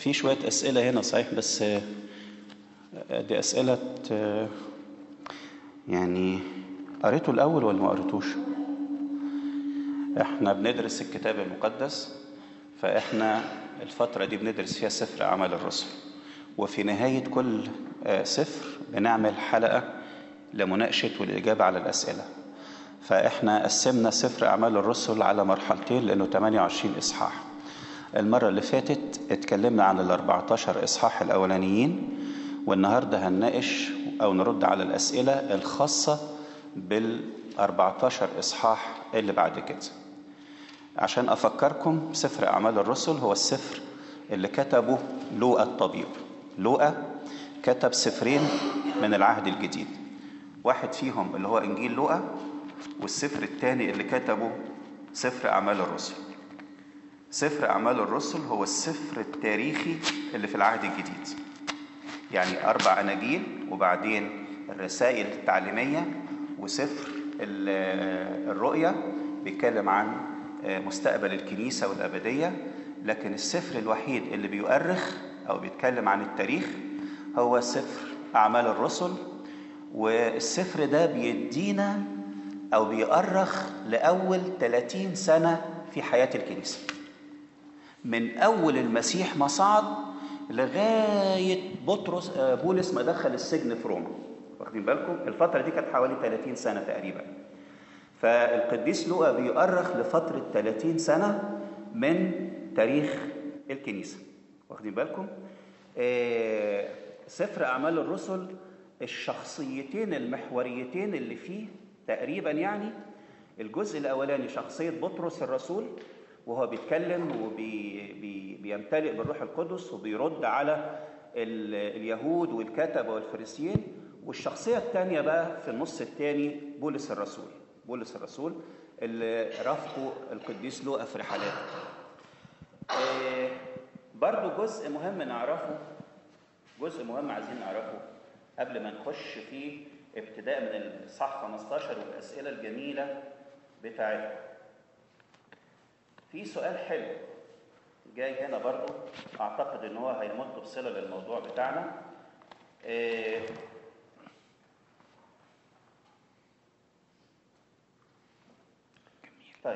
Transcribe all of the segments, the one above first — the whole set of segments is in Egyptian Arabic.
في شوية أسئلة هنا صحيح بس دي أسئلة يعني قريته الأول ولا ما قريتوش؟ احنا بندرس الكتاب المقدس فاحنا الفترة دي بندرس فيها سفر أعمال الرسل وفي نهاية كل سفر بنعمل حلقة لمناقشة والإجابة على الأسئلة فإحنا قسمنا سفر أعمال الرسل على مرحلتين لأنه 28 إصحاح المرة اللي فاتت اتكلمنا عن ال 14 إصحاح الأولانيين والنهاردة هنناقش أو نرد على الأسئلة الخاصة بال 14 إصحاح اللي بعد كده عشان أفكركم سفر أعمال الرسل هو السفر اللي كتبه لوقا الطبيب لوقا كتب سفرين من العهد الجديد واحد فيهم اللي هو إنجيل لوقا والسفر الثاني اللي كتبه سفر أعمال الرسل سفر أعمال الرسل هو السفر التاريخي اللي في العهد الجديد يعني أربع أناجيل وبعدين الرسائل التعليمية وسفر الرؤيا بيتكلم عن مستقبل الكنيسة والأبدية لكن السفر الوحيد اللي بيؤرخ أو بيتكلم عن التاريخ هو سفر أعمال الرسل والسفر ده بيدينا أو بيؤرخ لأول 30 سنة في حياة الكنيسة من أول المسيح ما صعد لغاية بطرس بولس ما دخل السجن في روما واخدين بالكم الفترة دي كانت حوالي 30 سنة تقريبا فالقديس لوقا بيؤرخ لفترة 30 سنة من تاريخ الكنيسة واخدين بالكم آه سفر أعمال الرسل الشخصيتين المحوريتين اللي فيه تقريبا يعني الجزء الأولاني شخصية بطرس الرسول وهو بيتكلم وبيمتلئ بالروح القدس وبيرد على اليهود والكتبة والفريسيين والشخصية الثانية بقى في النص الثاني بولس الرسول بولس الرسول اللي رافقه القديس لوقا في رحلاته آه برضو جزء مهم نعرفه جزء مهم عايزين نعرفه قبل ما نخش فيه ابتداء من الصح 15 والأسئلة الجميلة بتاعتها في سؤال حلو جاي هنا برضو أعتقد إن هو هيمد بصلة للموضوع بتاعنا آه طيب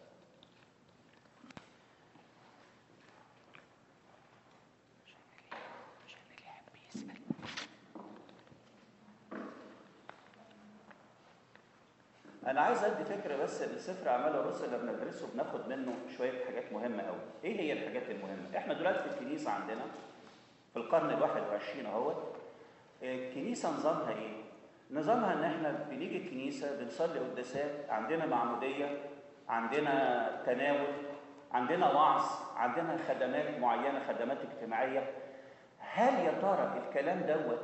انا عايز ادي فكره بس ان سفر اعمال الرسل لما ندرسه بناخد منه شويه حاجات مهمه قوي ايه هي الحاجات المهمه احنا دلوقتي في الكنيسه عندنا في القرن ال21 اهوت الكنيسه نظامها ايه نظامها ان احنا بنيجي الكنيسه بنصلي قداسات عندنا معموديه عندنا تناول عندنا وعظ عندنا خدمات معينه خدمات اجتماعيه هل يا ترى الكلام دوت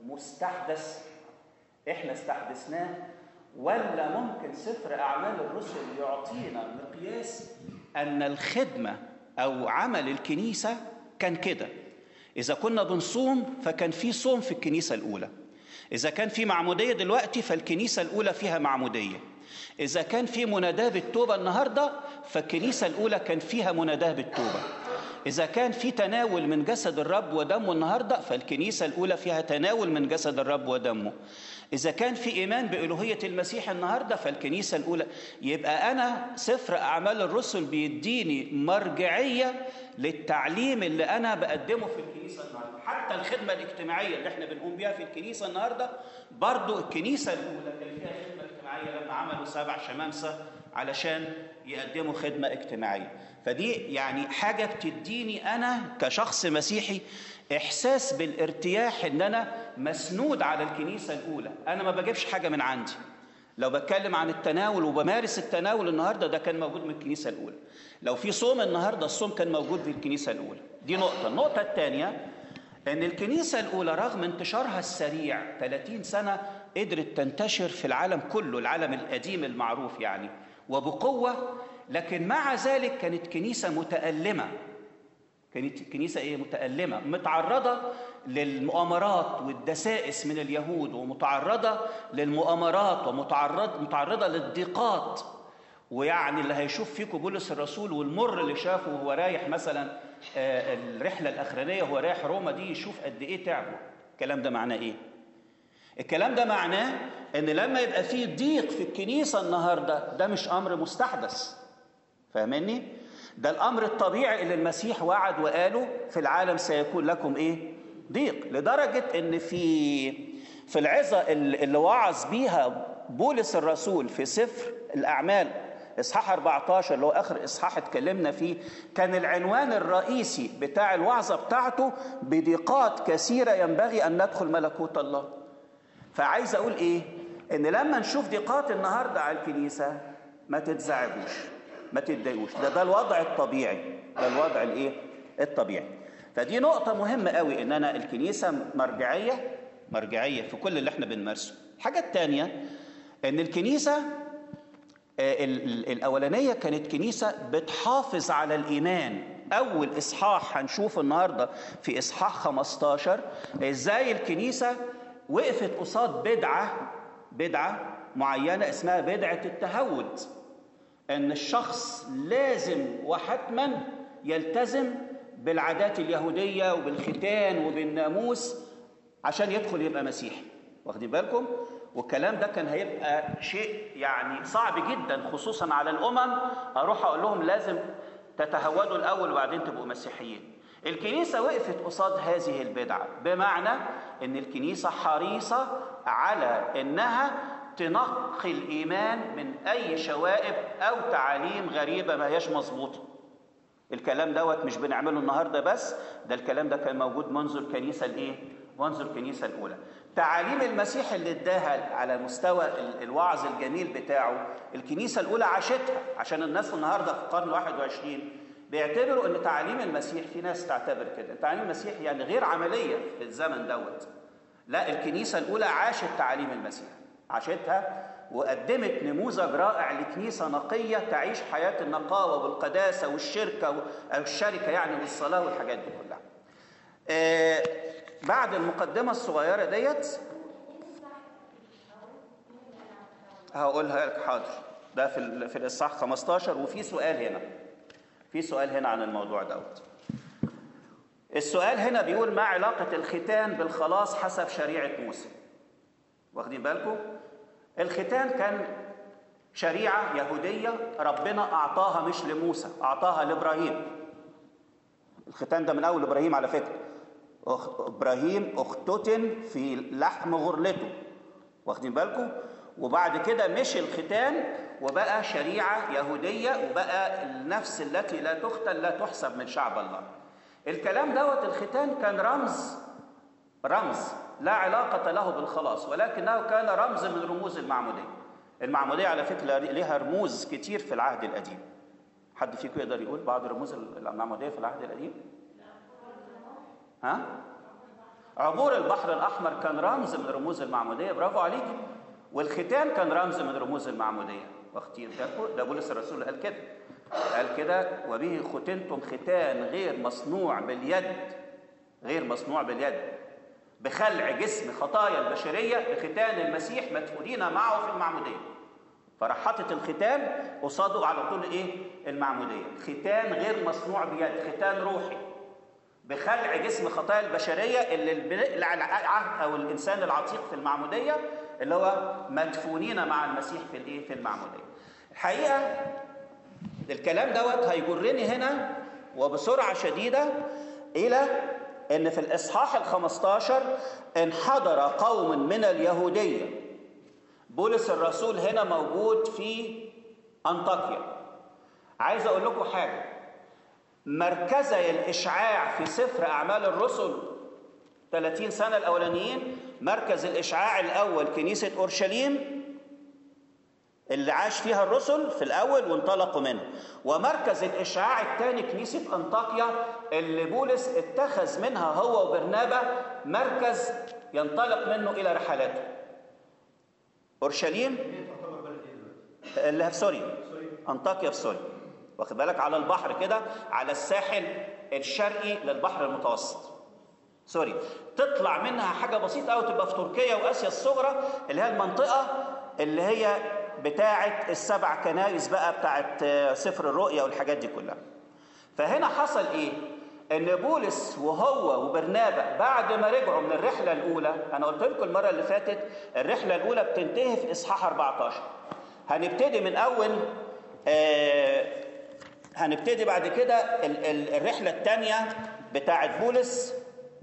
مستحدث احنا استحدثناه ولا ممكن سفر اعمال الرسل يعطينا مقياس ان الخدمه او عمل الكنيسه كان كده اذا كنا بنصوم فكان في صوم في الكنيسه الاولى اذا كان في معموديه دلوقتي فالكنيسه الاولى فيها معموديه اذا كان في مناداه بالتوبه النهارده فالكنيسه الاولى كان فيها مناداه بالتوبه إذا كان في تناول من جسد الرب ودمه النهاردة فالكنيسة الأولى فيها تناول من جسد الرب ودمه إذا كان في إيمان بألوهية المسيح النهاردة فالكنيسة الأولى يبقى أنا سفر أعمال الرسل بيديني مرجعية للتعليم اللي أنا بقدمه في الكنيسة النهاردة حتى الخدمة الاجتماعية اللي احنا بنقوم بيها في الكنيسة النهاردة برضو الكنيسة الأولى اللي فيها خدمة اجتماعية لما عملوا سبع شمامسة علشان يقدموا خدمة اجتماعية فدي يعني حاجة بتديني أنا كشخص مسيحي إحساس بالارتياح إن أنا مسنود على الكنيسة الأولى أنا ما بجيبش حاجة من عندي لو بتكلم عن التناول وبمارس التناول النهارده ده كان موجود من الكنيسه الاولى لو في صوم النهارده الصوم كان موجود في الكنيسه الاولى دي نقطه النقطه الثانيه ان الكنيسه الاولى رغم انتشارها السريع 30 سنه قدرت تنتشر في العالم كله العالم القديم المعروف يعني وبقوه لكن مع ذلك كانت كنيسه متالمه كانت كنيسه ايه متالمه متعرضه للمؤامرات والدسائس من اليهود ومتعرضه للمؤامرات ومتعرض متعرضه للضيقات ويعني اللي هيشوف فيكم بولس الرسول والمر اللي شافه وهو رايح مثلا آه، الرحله الاخرانيه هو رايح روما دي يشوف قد ايه تعبوا الكلام ده معناه ايه الكلام ده معناه ان لما يبقى فيه ضيق في الكنيسه النهارده ده مش امر مستحدث فاهمني ده الامر الطبيعي اللي المسيح وعد وقاله في العالم سيكون لكم ايه ضيق لدرجه ان في في العظه اللي وعظ بيها بولس الرسول في سفر الاعمال اصحاح 14 اللي هو اخر اصحاح اتكلمنا فيه كان العنوان الرئيسي بتاع الوعظه بتاعته بضيقات كثيره ينبغي ان ندخل ملكوت الله فعايز اقول ايه ان لما نشوف ضيقات النهارده على الكنيسه ما تتزعجوش ما تتضايقوش ده ده الوضع الطبيعي ده الوضع الايه الطبيعي فدي نقطه مهمه قوي ان انا الكنيسه مرجعيه مرجعيه في كل اللي احنا بنمارسه الحاجه الثانيه ان الكنيسه آه، ال- ال- الاولانيه كانت كنيسه بتحافظ على الايمان اول اصحاح هنشوف النهارده في اصحاح 15 ازاي الكنيسه وقفت قصاد بدعه بدعه معينه اسمها بدعه التهود ان الشخص لازم وحتما يلتزم بالعادات اليهوديه وبالختان وبالناموس عشان يدخل يبقى مسيحي واخدين بالكم والكلام ده كان هيبقى شيء يعني صعب جدا خصوصا على الامم اروح اقول لهم لازم تتهودوا الاول وبعدين تبقوا مسيحيين الكنيسه وقفت قصاد هذه البدعه بمعنى ان الكنيسه حريصه على انها تنقي الايمان من اي شوائب او تعاليم غريبه ما هياش مظبوطه الكلام دوت مش بنعمله النهارده بس ده الكلام ده كان موجود منذ الكنيسه الايه منذ الكنيسه الاولى تعاليم المسيح اللي اداها على مستوى ال- الوعظ الجميل بتاعه الكنيسه الاولى عاشتها عشان الناس النهارده في القرن 21 بيعتبروا ان تعاليم المسيح في ناس تعتبر كده تعاليم المسيح يعني غير عمليه في الزمن دوت لا الكنيسه الاولى عاشت تعاليم المسيح عاشتها وقدمت نموذج رائع لكنيسة نقية تعيش حياة النقاوة والقداسة والشركة و- أو الشركة يعني والصلاة والحاجات دي كلها. آه بعد المقدمة الصغيرة ديت هقولها لك حاضر ده في ال- في الإصحاح 15 وفي سؤال هنا. في سؤال هنا عن الموضوع دوت. السؤال هنا بيقول ما علاقة الختان بالخلاص حسب شريعة موسى؟ واخدين بالكم؟ الختان كان شريعة يهودية ربنا أعطاها مش لموسى أعطاها لإبراهيم الختان ده من أول إبراهيم على فكرة أخ... إبراهيم اختتن في لحم غرلته واخدين بالكم وبعد كده مشي الختان وبقى شريعة يهودية وبقى النفس التي لا تختن لا تحسب من شعب الله الكلام دوت الختان كان رمز رمز لا علاقة له بالخلاص ولكنه كان رمز من رموز المعمودية المعمودية على فكرة لها رموز كتير في العهد القديم حد فيكم يقدر يقول بعض رموز المعمودية في العهد القديم ها عبور البحر الأحمر كان رمز من رموز المعمودية برافو عليك والختان كان رمز من رموز المعمودية واختير ده ده بولس الرسول قال كده قال كده وبه ختنتم ختان غير مصنوع باليد غير مصنوع باليد بخلع جسم خطايا البشرية بختان المسيح مدفونين معه في المعمودية فراح حاطط الختان قصاده على طول ايه المعمودية ختان غير مصنوع بيد ختان روحي بخلع جسم خطايا البشرية اللي العهد أو الإنسان العتيق في المعمودية اللي هو مدفونين مع المسيح في الايه في المعمودية الحقيقة الكلام دوت هيجرني هنا وبسرعة شديدة إلى ان في الاصحاح ال15 انحدر قوم من اليهوديه بولس الرسول هنا موجود في انطاكيا عايز اقول لكم حاجه مركزي الاشعاع في سفر اعمال الرسل 30 سنه الاولانيين مركز الاشعاع الاول كنيسه اورشليم اللي عاش فيها الرسل في الاول وانطلقوا منها ومركز الاشعاع الثاني كنيسه انطاكيا اللي بولس اتخذ منها هو وبرنابا مركز ينطلق منه الى رحلاته اورشليم اللي في سوريا انطاكيا في سوريا واخد بالك على البحر كده على الساحل الشرقي للبحر المتوسط سوري تطلع منها حاجه بسيطه قوي تبقى في تركيا واسيا الصغرى اللي هي المنطقه اللي هي بتاعه السبع كنائس بقى بتاعه سفر الرؤيا والحاجات دي كلها فهنا حصل ايه ان بولس وهو وبرنابا بعد ما رجعوا من الرحله الاولى انا قلت لكم المره اللي فاتت الرحله الاولى بتنتهي في اصحاح 14 هنبتدي من اول آه هنبتدي بعد كده ال- ال- الرحله الثانيه بتاعه بولس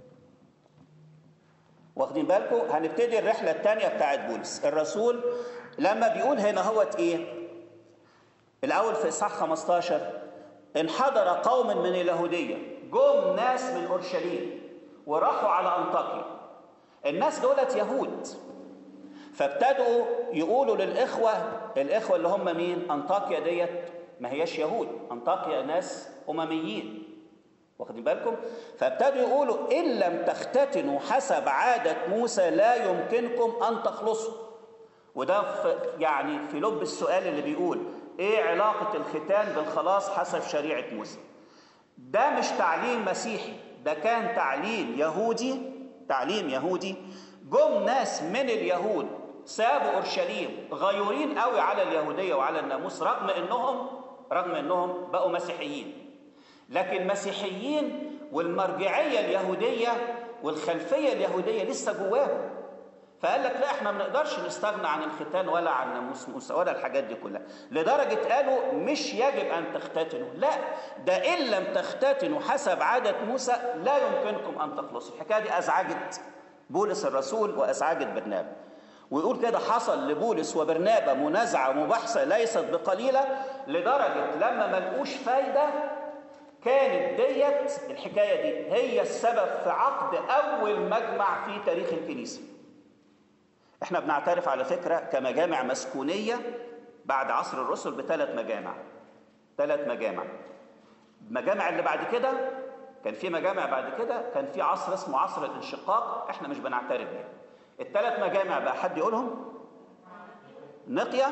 واخدين بالكم هنبتدي الرحله الثانيه بتاعه بولس الرسول لما بيقول هنا هوت ايه الاول في اصحاح 15 انحدر قوم من اليهوديه جم ناس من اورشليم وراحوا على انطاكيا الناس دولت يهود فابتدوا يقولوا للاخوه الاخوه اللي هم مين انطاكيا ديت ما هياش يهود انطاكيا ناس امميين واخدين بالكم فابتدوا يقولوا ان لم تختتنوا حسب عاده موسى لا يمكنكم ان تخلصوا وده في يعني في لب السؤال اللي بيقول ايه علاقه الختان بالخلاص حسب شريعه موسى ده مش تعليم مسيحي ده كان تعليم يهودي تعليم يهودي جم ناس من اليهود سابوا اورشليم غيورين قوي على اليهوديه وعلى الناموس رغم انهم رغم انهم بقوا مسيحيين لكن مسيحيين والمرجعيه اليهوديه والخلفيه اليهوديه لسه جواهم فقال لك لا احنا ما نقدرش نستغنى عن الختان ولا عن ناموس موسى ولا الحاجات دي كلها لدرجه قالوا مش يجب ان تختتنوا لا ده ان لم تختتنوا حسب عاده موسى لا يمكنكم ان تخلصوا الحكايه دي ازعجت بولس الرسول وازعجت برنابا ويقول كده حصل لبولس وبرنابا منازعه ومباحثه ليست بقليله لدرجه لما ما لقوش فايده كانت ديت الحكايه دي هي السبب في عقد اول مجمع في تاريخ الكنيسه احنا بنعترف على فكره كمجامع مسكونيه بعد عصر الرسل بثلاث مجامع ثلاث مجامع المجامع اللي بعد كده كان في مجامع بعد كده كان في عصر اسمه عصر الانشقاق احنا مش بنعترف بيه الثلاث مجامع بقى حد يقولهم نقيا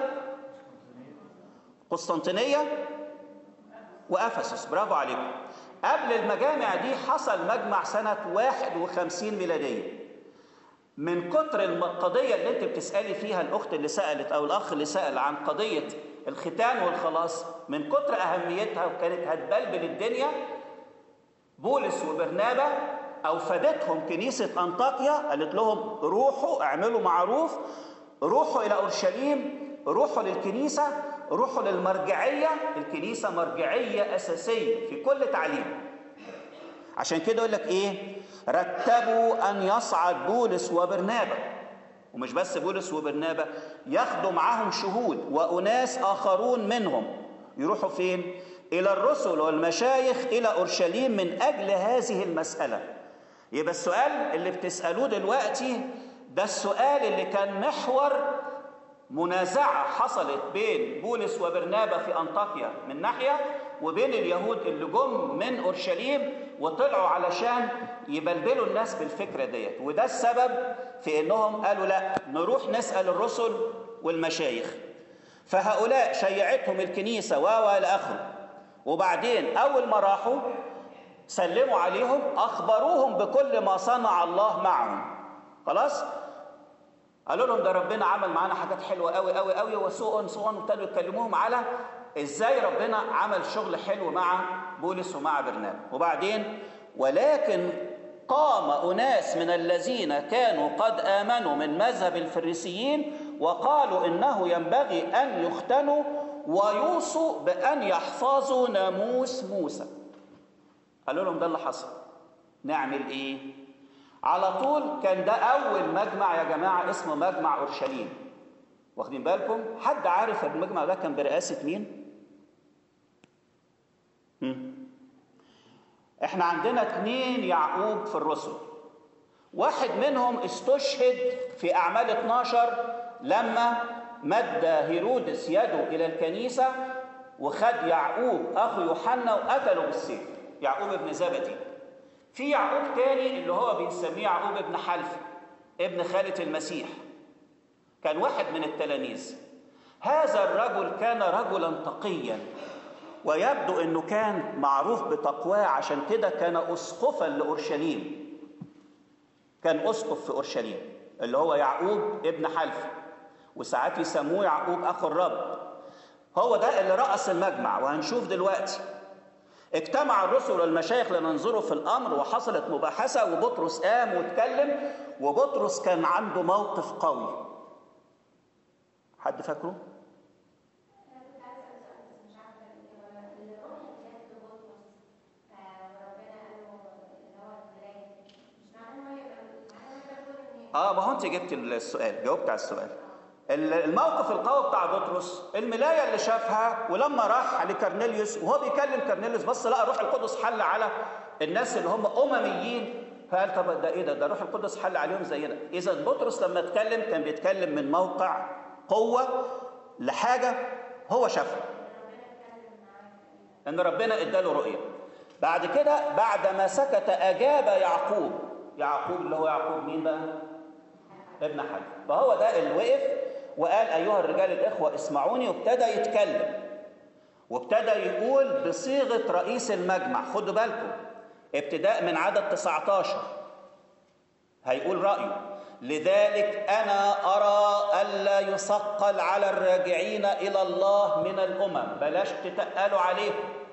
قسطنطينيه وافسس برافو عليكم قبل المجامع دي حصل مجمع سنه 51 ميلاديه من كتر القضيه اللي انت بتسالي فيها الاخت اللي سالت او الاخ اللي سال عن قضيه الختان والخلاص من كتر اهميتها وكانت هتبلبل الدنيا بولس وبرنابا اوفدتهم كنيسه انطاكيا قالت لهم روحوا اعملوا معروف روحوا الى اورشليم روحوا للكنيسه روحوا للمرجعيه الكنيسه مرجعيه اساسيه في كل تعليم عشان كده يقول لك ايه رتبوا ان يصعد بولس وبرنابا ومش بس بولس وبرنابا ياخدوا معاهم شهود واناس اخرون منهم يروحوا فين الى الرسل والمشايخ الى اورشليم من اجل هذه المساله يبقى السؤال اللي بتسالوه دلوقتي ده السؤال اللي كان محور منازعه حصلت بين بولس وبرنابا في انطاكيا من ناحيه وبين اليهود اللي جم من اورشليم وطلعوا علشان يبلبلوا الناس بالفكره ديت وده السبب في انهم قالوا لا نروح نسال الرسل والمشايخ فهؤلاء شيعتهم الكنيسه و الى اخره وبعدين اول ما راحوا سلموا عليهم اخبروهم بكل ما صنع الله معهم خلاص قالوا لهم ده ربنا عمل معانا حاجات حلوه قوي قوي قوي وسوء سوء وابتدوا يكلموهم على ازاي ربنا عمل شغل حلو مع بولس ومع برنابا وبعدين ولكن قام اناس من الذين كانوا قد امنوا من مذهب الفريسيين وقالوا انه ينبغي ان يختنوا ويوصوا بان يحفظوا ناموس موسى قالوا لهم ده اللي حصل نعمل ايه على طول كان ده اول مجمع يا جماعه اسمه مجمع اورشليم واخدين بالكم حد عارف المجمع ده كان برئاسه مين مم. احنا عندنا اثنين يعقوب في الرسل واحد منهم استشهد في اعمال 12 لما مد هيرودس يده الى الكنيسه وخد يعقوب اخو يوحنا وقتله بالسيف يعقوب ابن زبدي في يعقوب تاني اللي هو بنسميه يعقوب ابن حلف ابن خالة المسيح كان واحد من التلاميذ هذا الرجل كان رجلا تقيا ويبدو انه كان معروف بتقواه عشان كده كان اسقفا لاورشليم كان اسقف في اورشليم اللي هو يعقوب ابن حلف وساعات يسموه يعقوب اخو الرب هو ده اللي رأس المجمع وهنشوف دلوقتي اجتمع الرسل والمشايخ لننظروا في الامر وحصلت مباحثه وبطرس قام واتكلم وبطرس كان عنده موقف قوي حد فاكره انا كنت عايزه اسال سؤال بس مش عارفه الاجابه الروح اللي جات لبطرس وربنا قال له اللي هو الملاك مش معناه ان هو يبقى معناه ان هو يقول ان اه ما هو انت جبت السؤال جاوبت على السؤال ال- الموقف القوي بتاع بطرس الملايه اللي شافها ولما راح لكرنيليوس وهو بيكلم كرنيليوس بص لقى الروح القدس حل على الناس اللي هم امميين فقال طب ده ايه ده ده الروح القدس حل عليهم زينا اذا بطرس لما اتكلم كان بيتكلم من موقع قوه لحاجه هو شافها ان ربنا اداله رؤيه بعد كده بعد ما سكت اجاب يعقوب يعقوب اللي هو يعقوب مين بقى ابن حجر فهو ده اللي وقف وقال ايها الرجال الاخوه اسمعوني وابتدى يتكلم وابتدى يقول بصيغه رئيس المجمع خدوا بالكم ابتداء من عدد 19 هيقول رايه لذلك انا ارى الا يثقل على الراجعين الى الله من الامم بلاش تتقلوا عليهم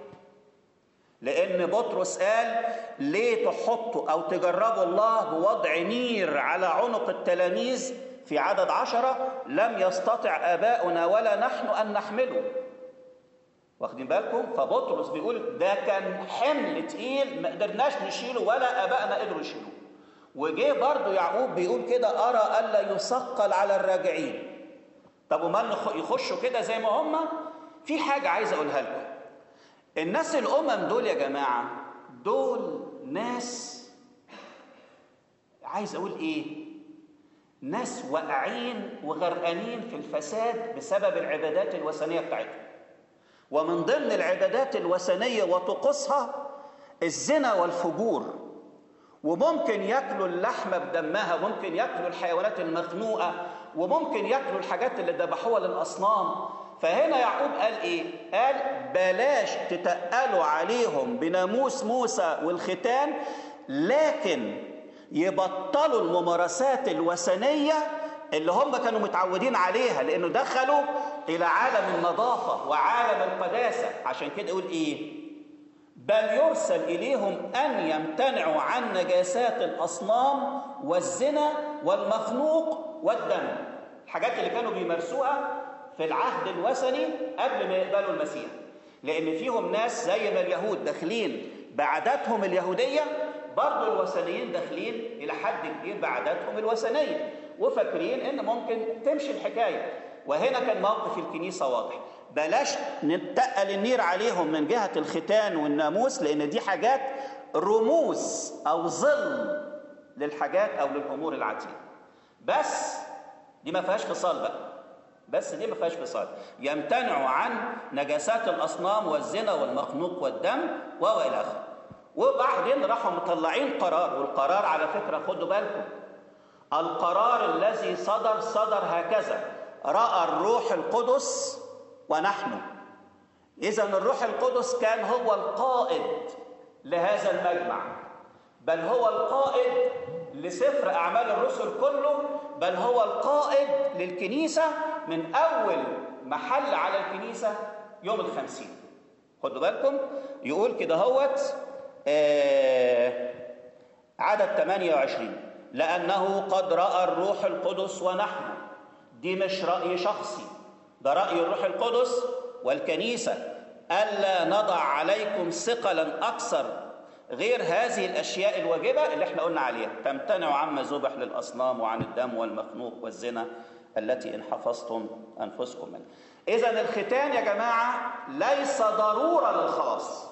لأن بطرس قال ليه تحطوا أو تجربوا الله بوضع نير على عنق التلاميذ في عدد عشرة لم يستطع آباؤنا ولا نحن أن نحمله واخدين بالكم فبطرس بيقول ده كان حمل تقيل ما قدرناش نشيله ولا آبائنا قدروا يشيلوه وجه برضه يعقوب بيقول كده أرى ألا يثقل على الراجعين طب ومال نخ- يخشوا كده زي ما هم في حاجة عايز أقولها لكم الناس الأمم دول يا جماعة دول ناس عايز أقول إيه ناس واقعين وغرقانين في الفساد بسبب العبادات الوثنية بتاعتهم ومن ضمن العبادات الوثنية وطقوسها الزنا والفجور وممكن ياكلوا اللحمة بدمها وممكن ياكلوا الحيوانات المخنوقة وممكن ياكلوا الحاجات اللي ذبحوها للأصنام فهنا يعقوب قال ايه قال بلاش تتقلوا عليهم بناموس موسى والختان لكن يبطلوا الممارسات الوثنية اللي هم كانوا متعودين عليها لانه دخلوا الى عالم النظافة وعالم القداسة عشان كده يقول ايه بل يرسل إليهم أن يمتنعوا عن نجاسات الأصنام والزنا والمخنوق والدم الحاجات اللي كانوا بيمارسوها في العهد الوثني قبل ما يقبلوا المسيح لأن فيهم ناس زي ما اليهود داخلين بعاداتهم اليهودية برضو الوثنيين داخلين إلى حد كبير بعاداتهم الوثنية وفاكرين إن ممكن تمشي الحكاية وهنا كان موقف الكنيسة واضح بلاش نتقل النير عليهم من جهة الختان والناموس لأن دي حاجات رموز أو ظل للحاجات أو للأمور العتيدة بس دي ما فيهاش خصال بقى بس دي ما فيهاش فصال يمتنعوا عن نجاسات الاصنام والزنا والمخنوق والدم والى اخره وبعدين راحوا مطلعين قرار والقرار على فكره خدوا بالكم القرار الذي صدر صدر هكذا راى الروح القدس ونحن اذا الروح القدس كان هو القائد لهذا المجمع بل هو القائد لسفر اعمال الرسل كله بل هو القائد للكنيسه من اول محل على الكنيسه يوم الخمسين خدوا بالكم يقول كده هوت آه عدد 28 لانه قد راى الروح القدس ونحن دي مش راي شخصي ده راي الروح القدس والكنيسه الا نضع عليكم ثقلا اكثر غير هذه الاشياء الواجبه اللي احنا قلنا عليها تمتنعوا عما ذبح للاصنام وعن الدم والمخنوق والزنا التي ان حفظتم انفسكم منها. اذا الختان يا جماعه ليس ضروره للخلاص.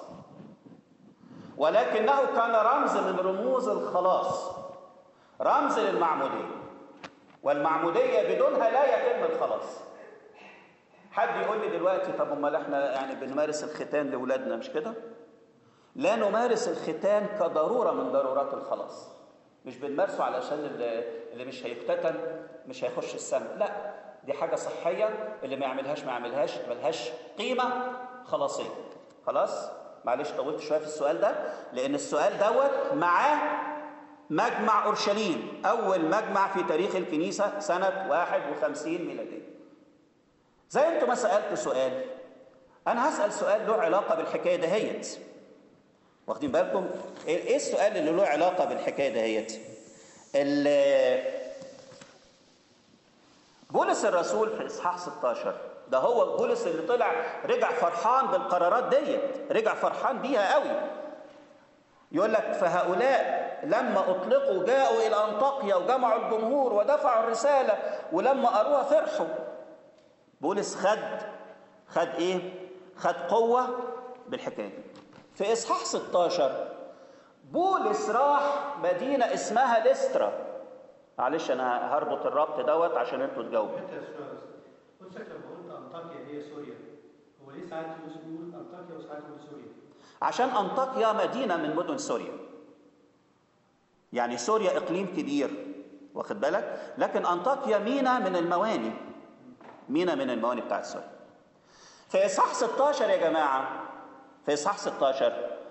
ولكنه كان رمز من رموز الخلاص. رمز للمعموديه. والمعموديه بدونها لا يتم الخلاص. حد يقول لي دلوقتي طب امال احنا يعني بنمارس الختان لاولادنا مش كده؟ لا نمارس الختان كضروره من ضرورات الخلاص. مش بنمارسه علشان اللي, اللي مش هيختتن مش هيخش السماء لا دي حاجة صحية اللي ما يعملهاش ما يعملهاش ملهاش قيمة خلاصية خلاص معلش طولت شوية في السؤال ده لأن السؤال دوت معاه مجمع أورشليم أول مجمع في تاريخ الكنيسة سنة 51 ميلادية زي انتوا ما سألت سؤال أنا هسأل سؤال له علاقة بالحكاية دهيت واخدين بالكم ايه إيه السؤال اللي له علاقه بالحكايه دهيت ال- بولس الرسول في اصحاح 16 ده هو بولس اللي طلع رجع فرحان بالقرارات ديت رجع فرحان بيها قوي يقول لك فهؤلاء لما اطلقوا جاءوا الى انطاكيا وجمعوا الجمهور ودفعوا الرساله ولما قروها فرحوا بولس خد خد ايه خد قوه بالحكايه دي في اصحاح 16 بولس راح مدينه اسمها ليسترا معلش انا هربط الربط دوت عشان انتوا تجاوبوا انت يا استاذ قدسك لما قلت انطاكيا هي سوريا هو ليه ساعات يقول انطاكيا وساعات يقول سوريا؟ عشان انطاكيا مدينه من مدن سوريا يعني سوريا اقليم كبير واخد بالك لكن انطاكيا مينا من المواني مينا من المواني بتاعت سوريا في اصحاح 16 يا جماعه في اصحاح 16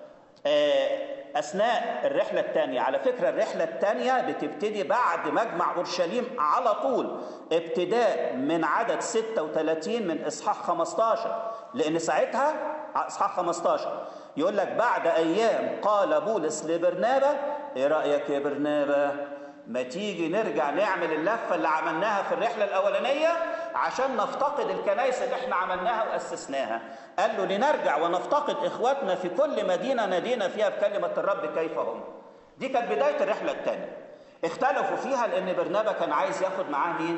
آه، اثناء الرحله الثانيه على فكره الرحله الثانيه بتبتدي بعد مجمع اورشليم على طول ابتداء من عدد 36 من اصحاح 15 لان ساعتها اصحاح 15 يقول لك بعد ايام قال بولس لبرنابا ايه رايك يا برنابا ما تيجي نرجع نعمل اللفه اللي عملناها في الرحله الاولانيه عشان نفتقد الكنائس اللي احنا عملناها واسسناها قال له لنرجع ونفتقد اخواتنا في كل مدينه نادينا فيها بكلمه الرب كيف هم دي كانت بدايه الرحله الثانيه اختلفوا فيها لان برنابا كان عايز ياخد معاه مين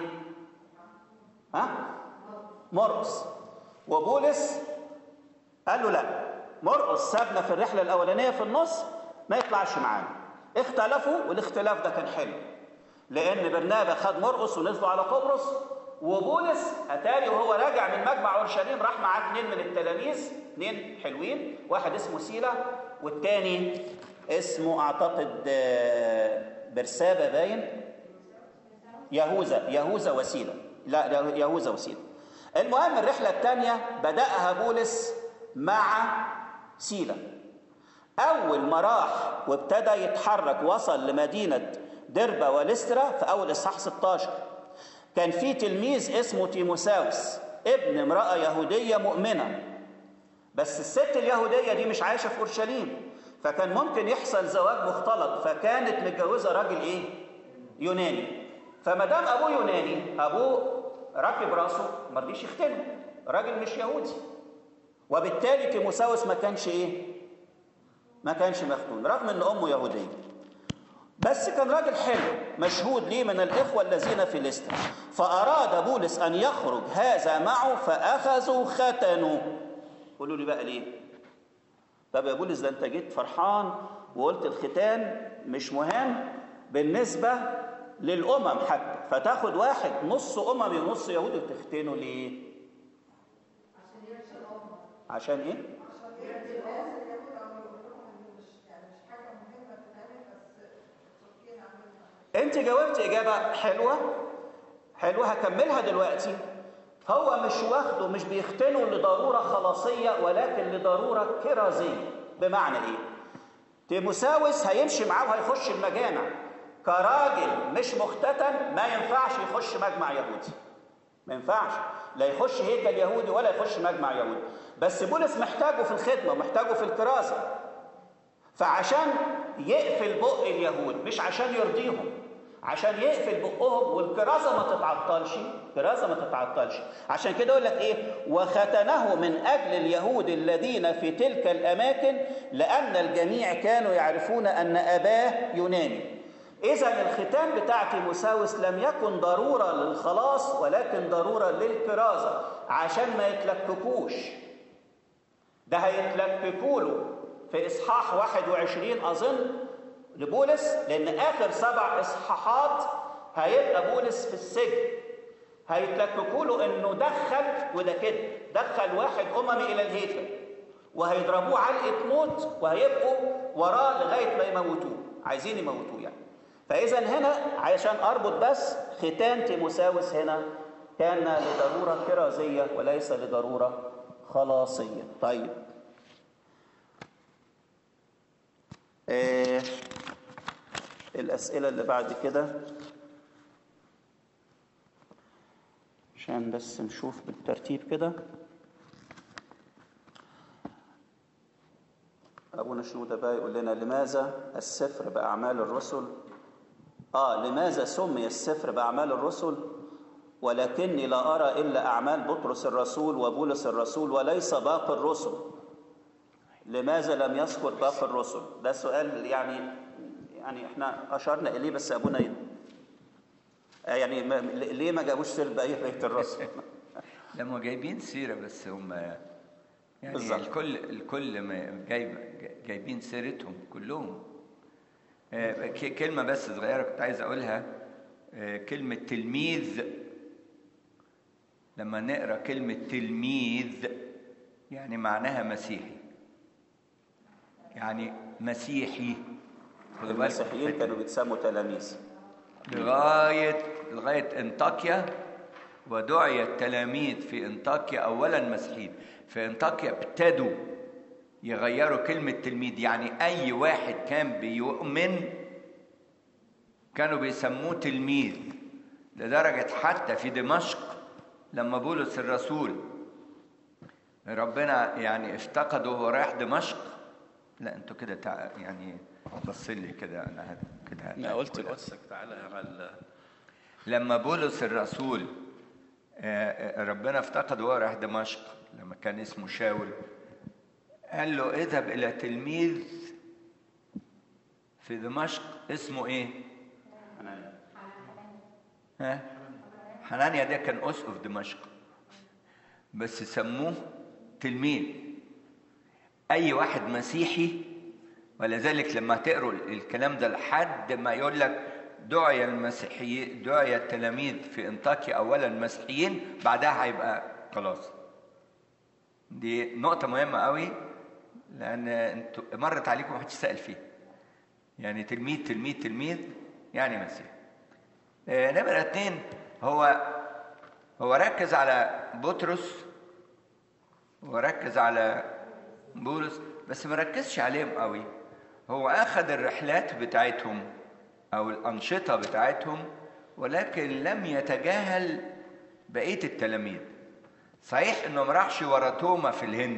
ها مرقس وبولس قال له لا مرقس سابنا في الرحله الاولانيه في النص ما يطلعش معانا اختلفوا والاختلاف ده كان حلو لان برنابا خد مرقس ونزلوا على قبرص وبولس اتاري وهو راجع من مجمع اورشليم راح معاه اثنين من التلاميذ اثنين حلوين واحد اسمه سيلا والتاني اسمه اعتقد آه، برسابه باين يهوذا يهوذا وسيله لا لا، يهوذا وسيله المهم الرحله الثانيه بداها بولس مع سيلا اول ما راح وابتدى يتحرك وصل لمدينه دربه وليسترا في اول اصحاح 16 كان في تلميذ اسمه تيموساوس ابن امراه يهوديه مؤمنه بس الست اليهوديه دي مش عايشه في اورشليم فكان ممكن يحصل زواج مختلط فكانت متجوزه راجل ايه يوناني فما دام ابوه يوناني ابوه راكب راسه ما رضيش يختنه راجل مش يهودي وبالتالي تيموساوس ما كانش ايه ما كانش مختون رغم ان امه يهوديه بس كان راجل حلو مشهود ليه من الاخوه الذين في ليستر فاراد بولس ان يخرج هذا معه فاخذوا ختنوا قولوا لي بقى ليه طب يا بولس ده انت جيت فرحان وقلت الختان مش مهم بالنسبه للامم حتى فتاخد واحد نص اممي ونص يهودي وتختنه ليه عشان ايه انت جاوبت اجابه حلوه حلوه هكملها دلوقتي هو مش واخده مش بيختنوا لضروره خلاصيه ولكن لضروره كرازيه بمعنى ايه تيموساوس هيمشي معاه وهيخش المجامع كراجل مش مختتن ما ينفعش يخش مجمع يهودي ما ينفعش لا يخش هيكل يهودي ولا يخش مجمع يهودي بس بولس محتاجه في الخدمه محتاجه في الكرازه فعشان يقفل بق اليهود مش عشان يرضيهم عشان يقفل بقهم والكرازه ما تتعطلش الكرازه ما تتعطلش عشان كده يقول لك ايه وختنه من اجل اليهود الذين في تلك الاماكن لان الجميع كانوا يعرفون ان اباه يوناني اذا الختان بتاع تيموساوس لم يكن ضروره للخلاص ولكن ضروره للكرازه عشان ما يتلككوش ده هيتلككوا له في اصحاح 21 اظن لبولس لان اخر سبع اصحاحات هيبقى بولس في السجن هيتلككوا له انه دخل وده كده دخل واحد اممي الى الهيكل وهيضربوه علقه موت وهيبقوا وراه لغايه ما يموتوه عايزين يموتوه يعني فاذا هنا عشان اربط بس ختان تيموساوس هنا كان لضروره كرازيه وليس لضروره خلاصيه طيب آه الأسئلة اللي بعد كده عشان بس نشوف بالترتيب كده أبونا ابونا شنودة بقى يقول لنا لماذا السفر باعمال الرسل اه لماذا سمي السفر باعمال الرسل ولكني لا ارى الا اعمال بطرس الرسول وبولس الرسول وليس باقي الرسل لماذا لم يذكر باقي الرسل ده سؤال يعني يعني احنا اشرنا اليه بس ابونا ي- آه يعني ما ليه ما جابوش سيره بقيه بقيه الرسل لما جايبين سيرة بس هم يعني بالظبط. الكل الكل ما جايب جايبين سيرتهم كلهم آه، ك- كلمة بس صغيرة كنت عايز أقولها آه، كلمة تلميذ لما نقرأ كلمة تلميذ يعني معناها مسيحي يعني مسيحي خدوا بالكم المسيحيين الحتة كانوا بيتسموا تلاميذ لغاية لغاية انطاكيا ودعي التلاميذ في انطاكيا أولا مسيحيين في انطاكيا ابتدوا يغيروا كلمة تلميذ يعني أي واحد كان بيؤمن كانوا بيسموه تلميذ لدرجة حتى في دمشق لما بولس الرسول ربنا يعني افتقده وهو رايح دمشق لا انتوا كده تع... يعني بص لي كده انا هت- كده انا قلت هتاكل. لقدسك تعالى اعمل لما بولس الرسول آه، آه، ربنا افتقد وهو رايح دمشق لما كان اسمه شاول قال له اذهب الى تلميذ في دمشق اسمه ايه؟ ها؟ حنانيا ده كان اسقف دمشق بس سموه تلميذ اي واحد مسيحي ولذلك لما تقروا الكلام ده لحد ما يقول لك دعي المسيحي دعي التلاميذ في انطاكيا اولا مسيحيين بعدها هيبقى خلاص دي نقطة مهمة قوي لأن انتوا مرت عليكم محدش سأل فيها يعني تلميذ تلميذ تلميذ يعني مسيح آه، نمرة اتنين هو هو ركز على بطرس وركز على بولس بس ما ركزش عليهم قوي هو اخذ الرحلات بتاعتهم او الانشطه بتاعتهم ولكن لم يتجاهل بقيه التلاميذ صحيح انه ما راحش ورا توما في الهند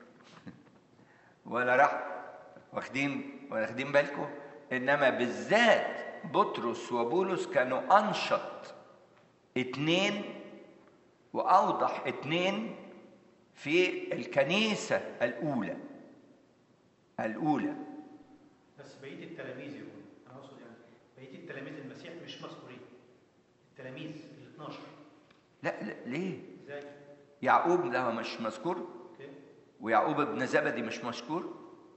ولا راح واخدين واخدين بالكم انما بالذات بطرس وبولس كانوا انشط اتنين واوضح اتنين في الكنيسه الاولى الاولى بس بقيه التلاميذ يقول انا اقصد يعني بقيه التلاميذ المسيح مش مذكورين التلاميذ ال 12 لا, لا ليه ازاي؟ يعقوب ده مش مذكور اوكي ويعقوب ابن زبدي مش مشكور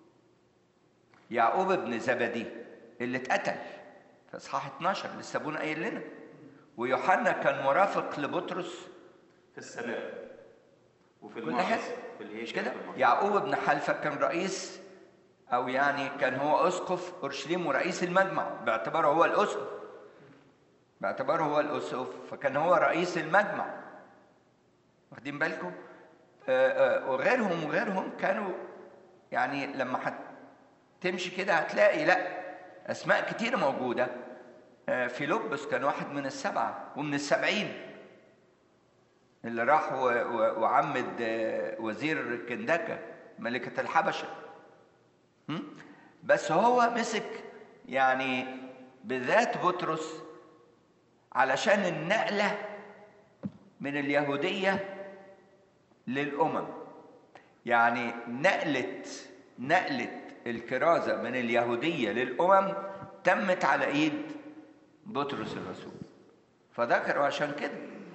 يعقوب ابن زبدي اللي اتقتل في اصحاح 12 لسه ابونا قايل لنا ويوحنا كان مرافق لبطرس في السماء وفي كل حاجه في مش الهيكل كده في المعجز. يعقوب ابن حلفة كان رئيس او يعني كان هو اسقف اورشليم ورئيس المجمع باعتباره هو الاسقف باعتباره هو الاسقف فكان هو رئيس المجمع واخدين بالكم آه، آه، وغيرهم وغيرهم كانوا يعني لما هتمشي كده هتلاقي لا اسماء كتير موجوده آه، فيلبس كان واحد من السبعه ومن السبعين اللي راح و- و- وعمد آه، وزير كندكة ملكة الحبشة هم؟ بس هو مسك يعني بالذات بطرس علشان النقلة من اليهودية للأمم يعني نقلة نقلة الكرازة من اليهودية للأمم تمت على إيد بطرس الرسول فذكروا عشان كده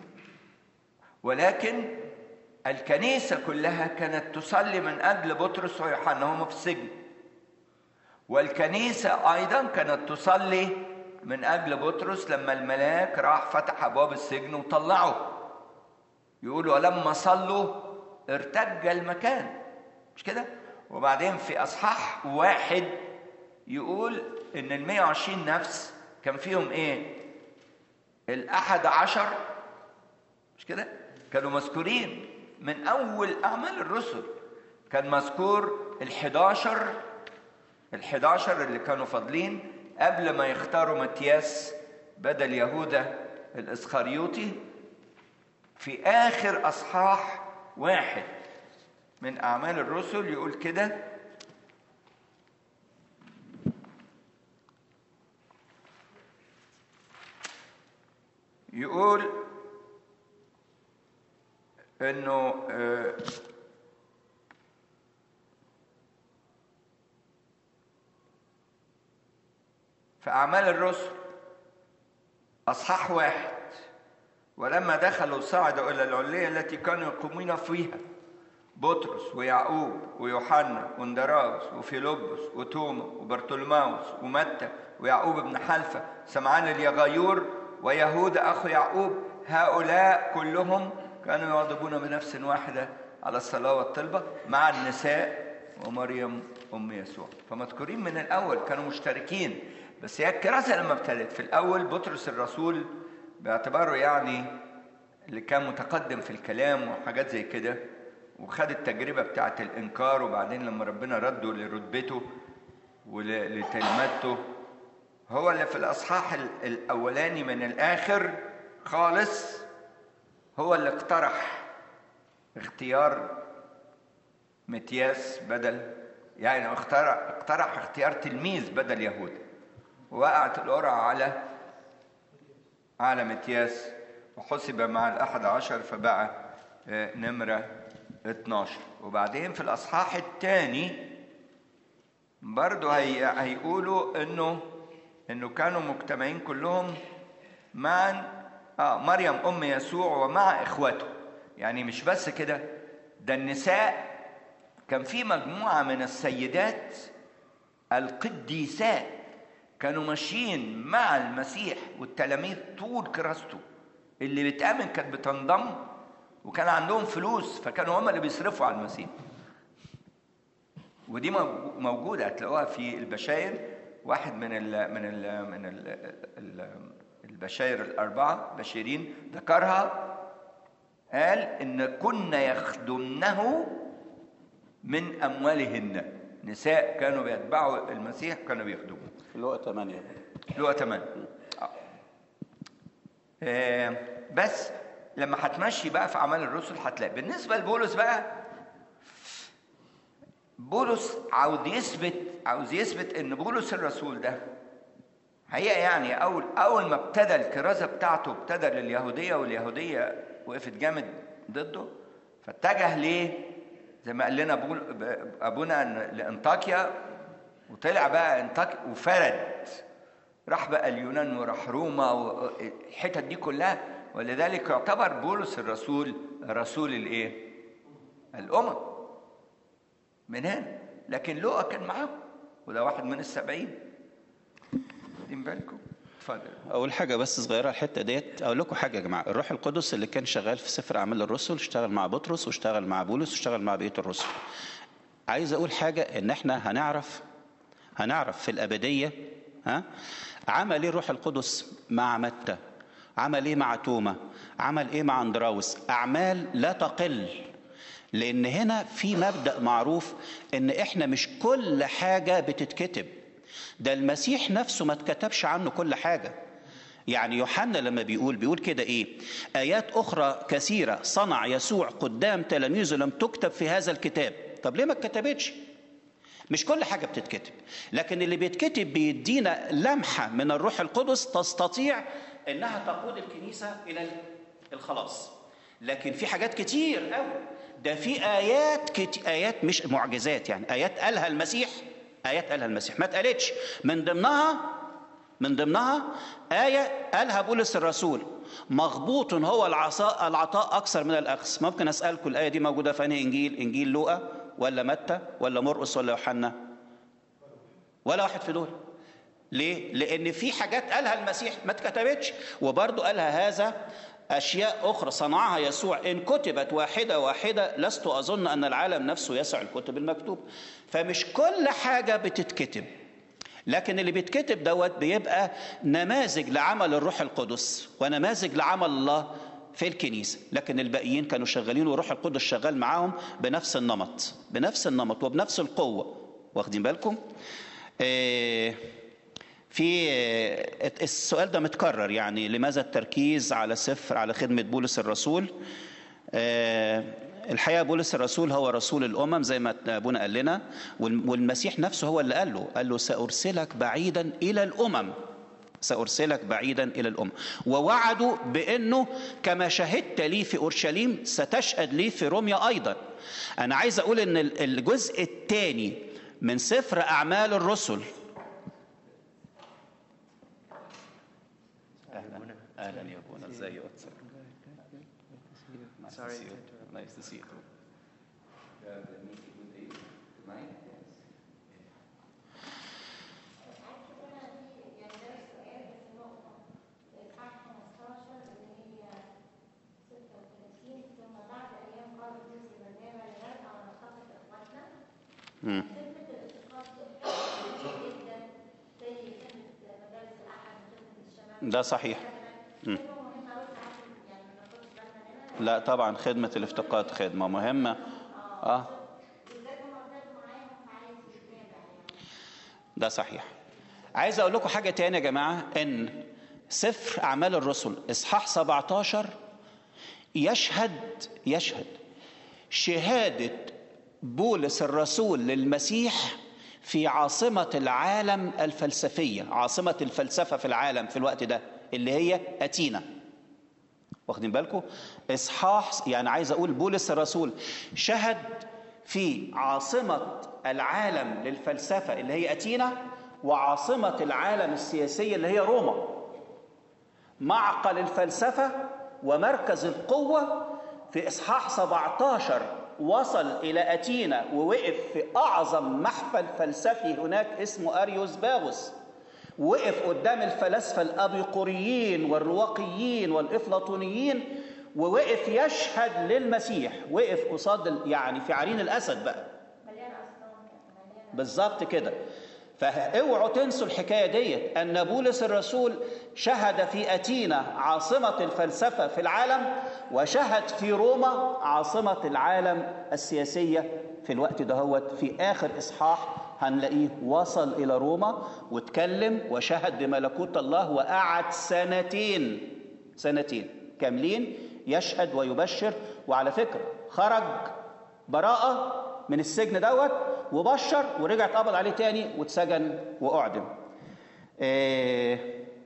ولكن الكنيسة كلها كانت تصلي من أجل بطرس ويوحنا هم في السجن والكنيسة أيضا كانت تصلي من أجل بطرس لما الملاك راح فتح أبواب السجن وطلعه يقولوا ولما صلوا ارتج المكان مش كده وبعدين في أصحاح واحد يقول إن ال 120 نفس كان فيهم إيه الأحد عشر مش كده كانوا مذكورين من أول أعمال الرسل كان مذكور الحداشر الحداشر اللي كانوا فاضلين قبل ما يختاروا متياس بدل يهوذا الإسخريوطي في آخر أصحاح واحد من أعمال الرسل يقول كده يقول انه آه، في اعمال الرسل اصحاح واحد ولما دخلوا صعدوا الى العليه التي كانوا يقومون فيها بطرس ويعقوب ويوحنا واندراوس وفيلبس وتوما وبرتولماوس ومتى ويعقوب بن حلفة سمعان اليغايور ويهوذا أخو يعقوب هؤلاء كلهم كانوا يواظبون بنفس واحدة على الصلاة والطلبة مع النساء ومريم أم يسوع فمذكورين من الأول كانوا مشتركين بس هي الكراسة لما ابتدت في الأول بطرس الرسول باعتباره يعني اللي كان متقدم في الكلام وحاجات زي كده وخد التجربة بتاعت الإنكار وبعدين لما ربنا رده لرتبته ولتلمذته هو اللي في الأصحاح ال- الأولاني من الآخر خالص هو اللي اقترح اختيار متياس بدل يعني اخترع اقترح اختيار تلميذ بدل يهوذا ووقعت القرعة على على متياس وحسب مع الأحد عشر فبقى آه، نمرة 12 وبعدين في الأصحاح الثاني برضه هي هيقولوا إنه إنه كانوا مجتمعين كلهم معا آه مريم أم يسوع ومع إخوته يعني مش بس كده ده النساء كان في مجموعة من السيدات القديسات كانوا ماشيين مع المسيح والتلاميذ طول كراسته اللي بتآمن كانت بتنضم وكان عندهم فلوس فكانوا هم اللي بيصرفوا على المسيح ودي موجو- موجودة هتلاقوها في البشاير واحد من ال من ال من ال ال البشاير الأربعة بشيرين ذكرها قال إن كنا يخدمنه من أموالهن نساء كانوا بيتبعوا المسيح كانوا بيخدموه في لقا 8 لقى تمام آه بس لما هتمشي بقى في اعمال الرسل هتلاقي بالنسبه لبولس بقى بولس عاوز يثبت عاوز يثبت ان بولس الرسول ده هي يعني اول اول ما ابتدى الكرازه بتاعته ابتدى لليهوديه واليهوديه وقفت جامد ضده فاتجه ليه زي ما قال لنا بول- ب- ابونا إن- لانطاكيا وطلع بقى انطاكيا وفرد راح بقى اليونان وراح روما والحتت دي كلها ولذلك يعتبر بولس الرسول رسول الايه؟ الامم من هنا لكن لوقا كان معاهم وده واحد من السبعين واخدين بالكم؟ اتفضل اول حاجه بس صغيره الحته ديت اقول لكم حاجه يا جماعه الروح القدس اللي كان شغال في سفر اعمال الرسل اشتغل مع بطرس واشتغل مع بولس واشتغل مع بقيه الرسل عايز اقول حاجه ان احنا هنعرف هنعرف في الابديه ها عمل ايه الروح القدس مع متى عمل ايه مع توما عمل ايه مع اندراوس اعمال لا تقل لان هنا في مبدا معروف ان احنا مش كل حاجه بتتكتب ده المسيح نفسه ما اتكتبش عنه كل حاجه يعني يوحنا لما بيقول بيقول كده ايه ايات اخرى كثيره صنع يسوع قدام تلاميذه لم تكتب في هذا الكتاب طب ليه ما اتكتبتش مش كل حاجه بتتكتب لكن اللي بيتكتب بيدينا لمحه من الروح القدس تستطيع انها تقود الكنيسه الى الخلاص لكن في حاجات كتير قوي ده في ايات كت... ايات مش معجزات يعني ايات قالها المسيح ايات قالها المسيح ما اتقالتش من ضمنها من ضمنها آية قالها بولس الرسول مغبوط هو العصاء العطاء أكثر من الأخذ ممكن أسألكم الآية دي موجودة في أنهي إنجيل إنجيل لوقا ولا متى ولا مرقس ولا يوحنا ولا واحد في دول ليه؟ لأن في حاجات قالها المسيح ما اتكتبتش وبرضه قالها هذا أشياء أخرى صنعها يسوع إن كتبت واحدة واحدة لست أظن أن العالم نفسه يسع الكتب المكتوب فمش كل حاجة بتتكتب لكن اللي بيتكتب دوت بيبقى نماذج لعمل الروح القدس ونماذج لعمل الله في الكنيسة لكن الباقيين كانوا شغالين والروح القدس شغال معاهم بنفس النمط بنفس النمط وبنفس القوة واخدين بالكم آه في آه السؤال ده متكرر يعني لماذا التركيز على سفر على خدمة بولس الرسول آه الحقيقه بولس الرسول هو رسول الامم زي ما ابونا قال لنا والمسيح نفسه هو اللي قال له قال له سارسلك بعيدا الى الامم سأرسلك بعيدا إلى الأمم ووعدوا بأنه كما شهدت لي في أورشليم ستشهد لي في روميا أيضا أنا عايز أقول أن الجزء الثاني من سفر أعمال الرسل أهلا أهلا يا أبونا إزاي Nice to see you. يعني ده سؤال بس نقطة الإصحاح 15 اللي هي 36 ثم بعد أيام قال بولس لبرنابا لنرجع ونلتقط إخواتنا مم. خدمة الإسقاط مهمة جدا زي خدمة مدارس الأحد وخدمة الشباب ده صحيح مم. خدمة مهمة أوي ساعات يعني ما ناخدش بالنا منها لا طبعا خدمة الافتقاد خدمة مهمة اه بالذات هم ابتدوا معاهم فعايز يتابع يعني ده صحيح عايز اقول لكم حاجة تانية يا جماعة ان سفر اعمال الرسل اصحاح 17 يشهد يشهد شهادة بولس الرسول للمسيح في عاصمة العالم الفلسفية عاصمة الفلسفة في العالم في الوقت ده اللي هي أتينا واخدين بالكم اصحاح يعني عايز اقول بولس الرسول شهد في عاصمة العالم للفلسفة اللي هي أتينا وعاصمة العالم السياسية اللي هي روما معقل الفلسفة ومركز القوة في إصحاح 17 وصل إلى أتينا ووقف في أعظم محفل فلسفي هناك اسمه أريوس باغوس وقف قدام الفلاسفة الأبيقوريين والرواقيين والإفلاطونيين ووقف يشهد للمسيح وقف قصاد ال- يعني في عرين الأسد بقى مليانة أصنام كده مليانة بالظبط كده فاوعوا تنسوا الحكايه ديت ان بولس الرسول شهد في اتينا عاصمه الفلسفه في العالم وشهد في روما عاصمه العالم السياسيه في الوقت دهوت في اخر اصحاح هنلاقيه وصل الى روما واتكلم وشهد بملكوت الله وقعد سنتين سنتين كاملين يشهد ويبشر وعلى فكره خرج براءه من السجن دوت وبشر ورجع اتقبض عليه تاني واتسجن واعدم إيه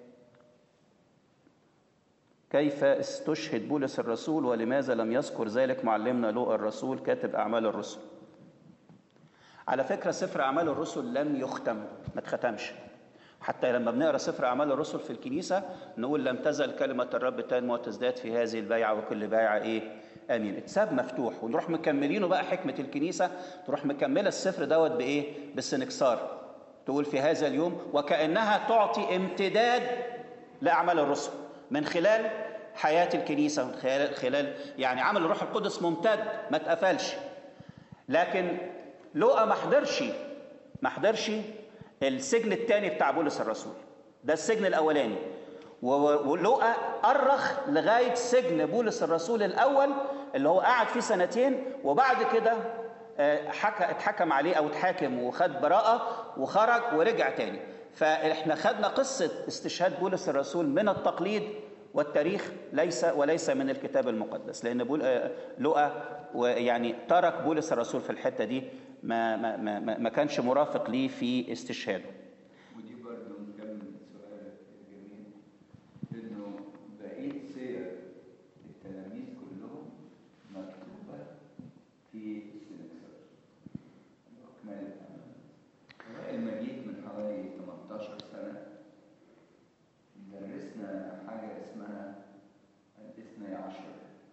كيف استشهد بولس الرسول ولماذا لم يذكر ذلك معلمنا لوقا الرسول كاتب اعمال الرسل على فكره سفر اعمال الرسل لم يختم ما اتختمش حتى لما بنقرا سفر اعمال الرسل في الكنيسه نقول لم تزل كلمه الرب تنمو وتزداد في هذه البيعه وكل بيعه ايه امين اتساب مفتوح ونروح مكملينه بقى حكمه الكنيسه تروح مكمله السفر دوت بايه بالسنكسار تقول في هذا اليوم وكانها تعطي امتداد لاعمال الرسل من خلال حياه الكنيسه من خلال خلال يعني عمل الروح القدس ممتد ما اتقفلش لكن لوقا ما حضرش ما حضرش السجن الثاني بتاع بولس الرسول ده السجن الاولاني و- ولوقا أرخ لغاية سجن بولس الرسول الأول اللي هو قعد فيه سنتين وبعد كده آه، حكى اتحكم عليه أو اتحاكم وخد براءة وخرج ورجع تاني فإحنا خدنا قصة استشهاد بولس الرسول من التقليد والتاريخ ليس وليس من الكتاب المقدس لأن بول آه، لوقا ويعني ترك بولس الرسول في الحتة دي ما ما ما, ما- ما كانش مرافق ليه في استشهاده ودي برضه نكمل سؤالك الجميل انه بقيه سير التلاميذ كلهم مكتوبه في السنكسار اكمال الأعمال. لما جيت من حوالي 18 سنه درسنا حاجه اسمها الاثني عشر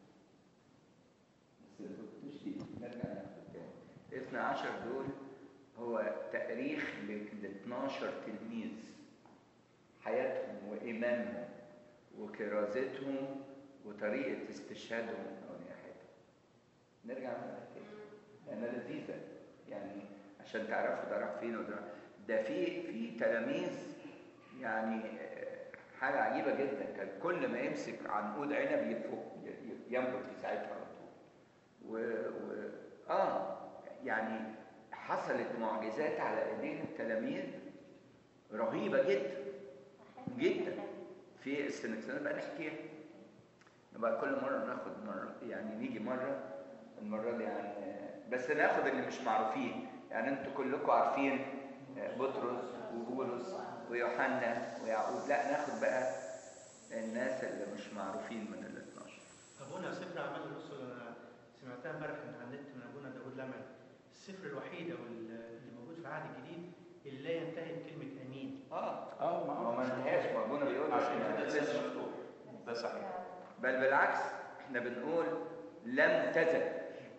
بس الدكتور شيء نرجع ناخد تاني الاثني عشر دول هو تاريخ ل 12 تلميذ حياتهم وإيمانهم وكرازتهم وطريقة استشهادهم أو نياحتهم نرجع بقى تاني لأنها لذيذة يعني عشان تعرفوا ده راح فين وده راح- ده في في تلاميذ يعني آه، حاجة عجيبة جدا كان كل ما يمسك عنقود عنب يفك ينبت في ساعتها على طول و... و... اه يعني حصلت معجزات على ايدين التلاميذ رهيبه جدا جدا في السنكسار بقى نحكيها نبقى كل مره ناخد مره يعني نيجي مره المره دي يعني بس ناخد اللي مش معروفين يعني انتوا كلكم عارفين بطرس وبولس ويوحنا ويعقوب لا ناخد بقى الناس اللي مش معروفين من ال 12 ابونا سفر اعمال الرسل انا سمعتها امبارح من على النت من ابونا داود لمعي السفر الوحيد او اللي موجود في العهد الجديد اللي لا ينتهي بكلمه امين اه اه ما ما انتهاش ما ابونا بيقول عشان إحنا كده لسه لسه- مفتوح ده صحيح بل بالعكس احنا بنقول لم تزل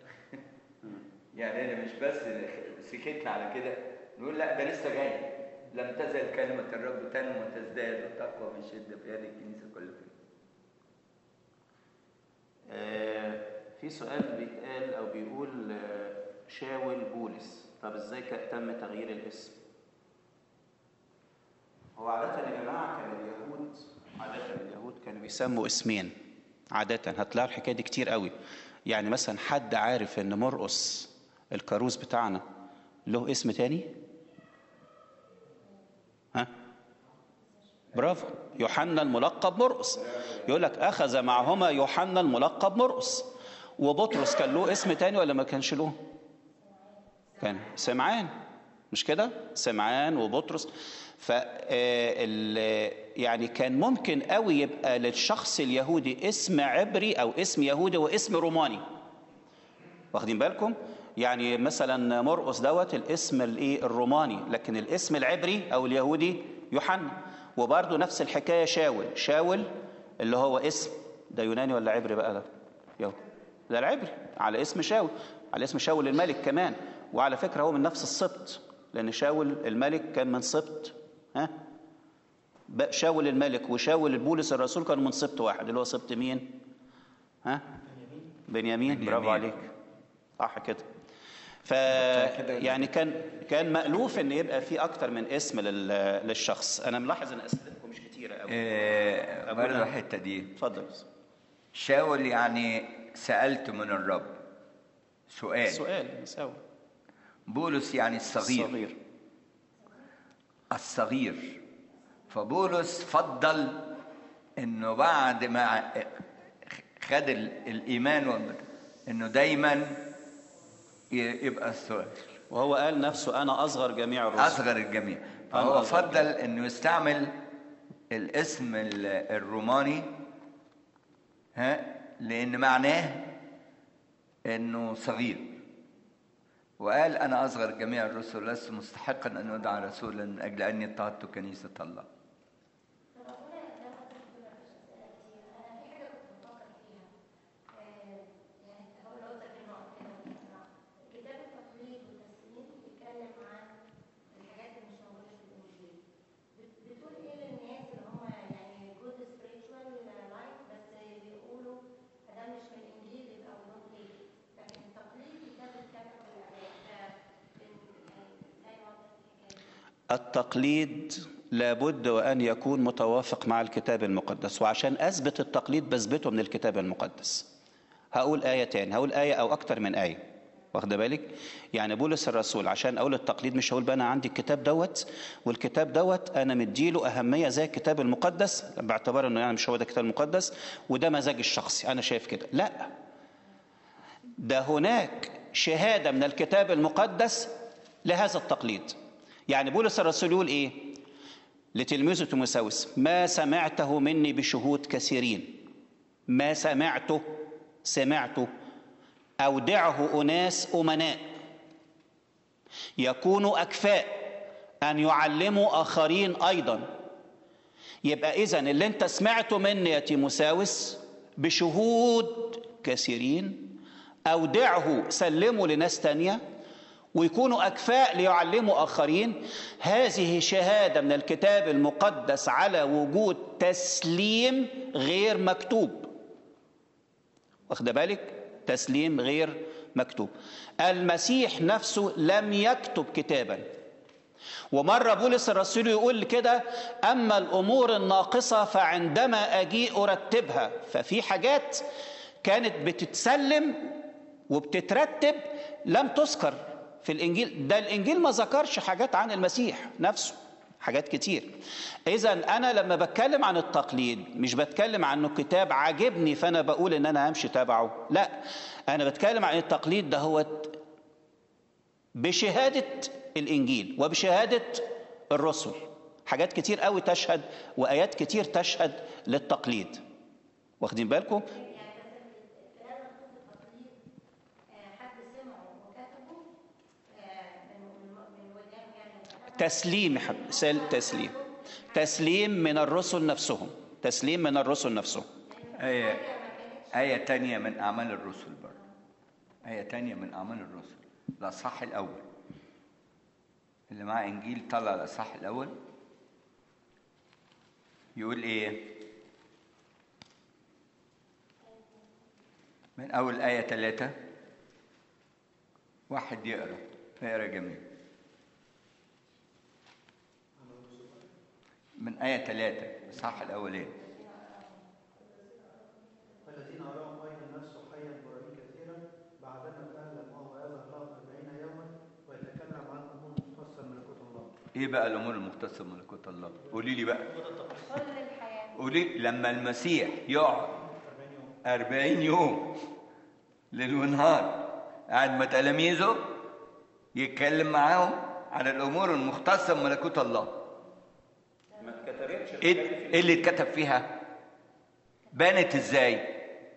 يعني انا مش بس سكتنا على كده نقول لا ده لسه جاي لم تزل كلمة الرب تنمو وتزداد وتقوى بشدة في هذه الكنيسة كل فين آه، في سؤال بيتقال او بيقول آه، شاول بولس طب ازاي ك- تم تغيير الاسم هو عادة يا جماعة كان اليهود عادة اليهود كانوا بيسموا اسمين عادة هتلاقوا الحكاية دي كتير قوي يعني مثلا حد عارف ان مرقس الكاروز بتاعنا له اسم تاني ها برافو يوحنا الملقب مرقس يقول لك اخذ معهما يوحنا الملقب مرقس وبطرس كان له اسم تاني ولا ما كانش له كان سمعان مش كده سمعان وبطرس ف يعني كان ممكن قوي يبقى للشخص اليهودي اسم عبري او اسم يهودي واسم روماني واخدين بالكم يعني مثلا مرقس دوت الاسم الايه الروماني لكن الاسم العبري او اليهودي يوحنا وبرضه نفس الحكايه شاول شاول اللي هو اسم ده يوناني ولا عبري بقى ده يهو ده العبري على اسم شاول على اسم شاول الملك كمان وعلى فكره هو من نفس السبط لان شاول الملك كان من سبط ها بقى شاول الملك وشاول البولس الرسول كانوا من سبط واحد اللي هو سبط مين ها بنيامين برافو بنيامين. عليك صح كده ف يعني كان كان مألوف ان يبقى في اكتر من اسم لل- للشخص انا ملاحظ ان اسئلتكم مش كتيره قوي آه، أبونا. برضه الحتة دي اتفضل شاول يعني سألت من الرب سؤال سؤال مساوي بولس يعني الصغير صغير الصغير فبولس فضل انه بعد ما خد ال- الايمان وال- انه دايما ي- يبقى السؤال وهو قال نفسه انا اصغر جميع الرسل اصغر الجميع أنا فهو أصغر فضل انه يستعمل الاسم ال- الروماني ها لان معناه انه صغير وقال انا اصغر جميع الرسل لست مستحقا ان ادعى رسولا من اجل اني اضطهدت كنيسه الله طب أبونا لما كنت بتقول مفيش أسئلة كتير أنا في حاجة كنت بفكر فيها آه، يعني هقول لو كلمة أو كده كتاب التقليد والتسليم بيتكلم عن الحاجات اللي مش موجودة في الإنجيل بت- بتقول إيه للناس اللي هم يعني good spiritual life بس بيقولوا ده مش من الإنجيل يبقى we don't take it لكن التقليد كتاب الكتاب والآباء ده بن- يعني إزاي نوضح الحكاية دي؟ التقليد لابد وان يكون متوافق مع الكتاب المقدس وعشان اثبت التقليد بثبته من الكتاب المقدس هقول ايه تاني هقول ايه او اكتر من ايه واخده بالك يعني بولس الرسول عشان اقول التقليد مش هقول بقى انا عندي الكتاب دوت والكتاب دوت انا مديله اهميه زي الكتاب المقدس باعتبار انه يعني مش هو ده الكتاب المقدس وده مزاجي الشخصي انا شايف كده لا ده هناك شهادة من الكتاب المقدس لهذا التقليد يعني بولس الرسول يقول ايه لتلميذه تيموثاوس ما سمعته مني بشهود كثيرين ما سمعته سمعته أودعه أناس أمناء يكونوا أكفاء أن يعلموا آخرين أيضا يبقى إذا اللي أنت سمعته مني يا تيموثاوس بشهود كثيرين أودعه سلمه لناس تانية ويكونوا أكفاء ليعلموا آخرين هذه شهادة من الكتاب المقدس على وجود تسليم غير مكتوب واخد بالك تسليم غير مكتوب المسيح نفسه لم يكتب كتابا ومرة بولس الرسول يقول كده أما الأمور الناقصة فعندما أجيء أرتبها ففي حاجات كانت بتتسلم وبتترتب لم تذكر في الإنجيل ده الإنجيل ما ذكرش حاجات عن المسيح نفسه حاجات كتير إذا أنا لما بتكلم عن التقليد مش بتكلم عنه كتاب عاجبني فأنا بقول إن أنا همشي تابعه لا أنا بتكلم عن التقليد ده هو بشهادة الإنجيل وبشهادة الرسل حاجات كتير قوي تشهد وايات كتير تشهد للتقليد واخدين بالكم يعني مثلا لازم يكون في التقليد آه، حد سمعه وكتبه آه، من من من ودان يعني تسليم يا حبيبي سل- تسليم تسليم من الرسل نفسهم تسليم من الرسل نفسهم آية آية تانية من أعمال الرسل برضه آية تانية من أعمال الرسل الأصحاح الأول اللي معاه إنجيل طلع الأصحاح الأول يقول إيه؟ من أول آية ثلاثة واحد يقرأ يقرأ جميل من آية ثلاثة الإصحاح الأولاني الذين أراهم أيضا نفسه حيا برهين كثيرا بعدما تألم وهو يظهر لهم أربعين يوما ويتكلم عن أمور مختصة من ملكوت الله ايه بقى الامور المختصه بملكوت الله قولي لي بقى كل الحياة قولي لما المسيح يقعد أربعين يوم ليل ونهار قاعد مع تلاميذه يتكلم معاهم عن الامور المختصه بملكوت الله ما اتكتبتش ايه إيه اللي اتكتب فيها بانت ازاي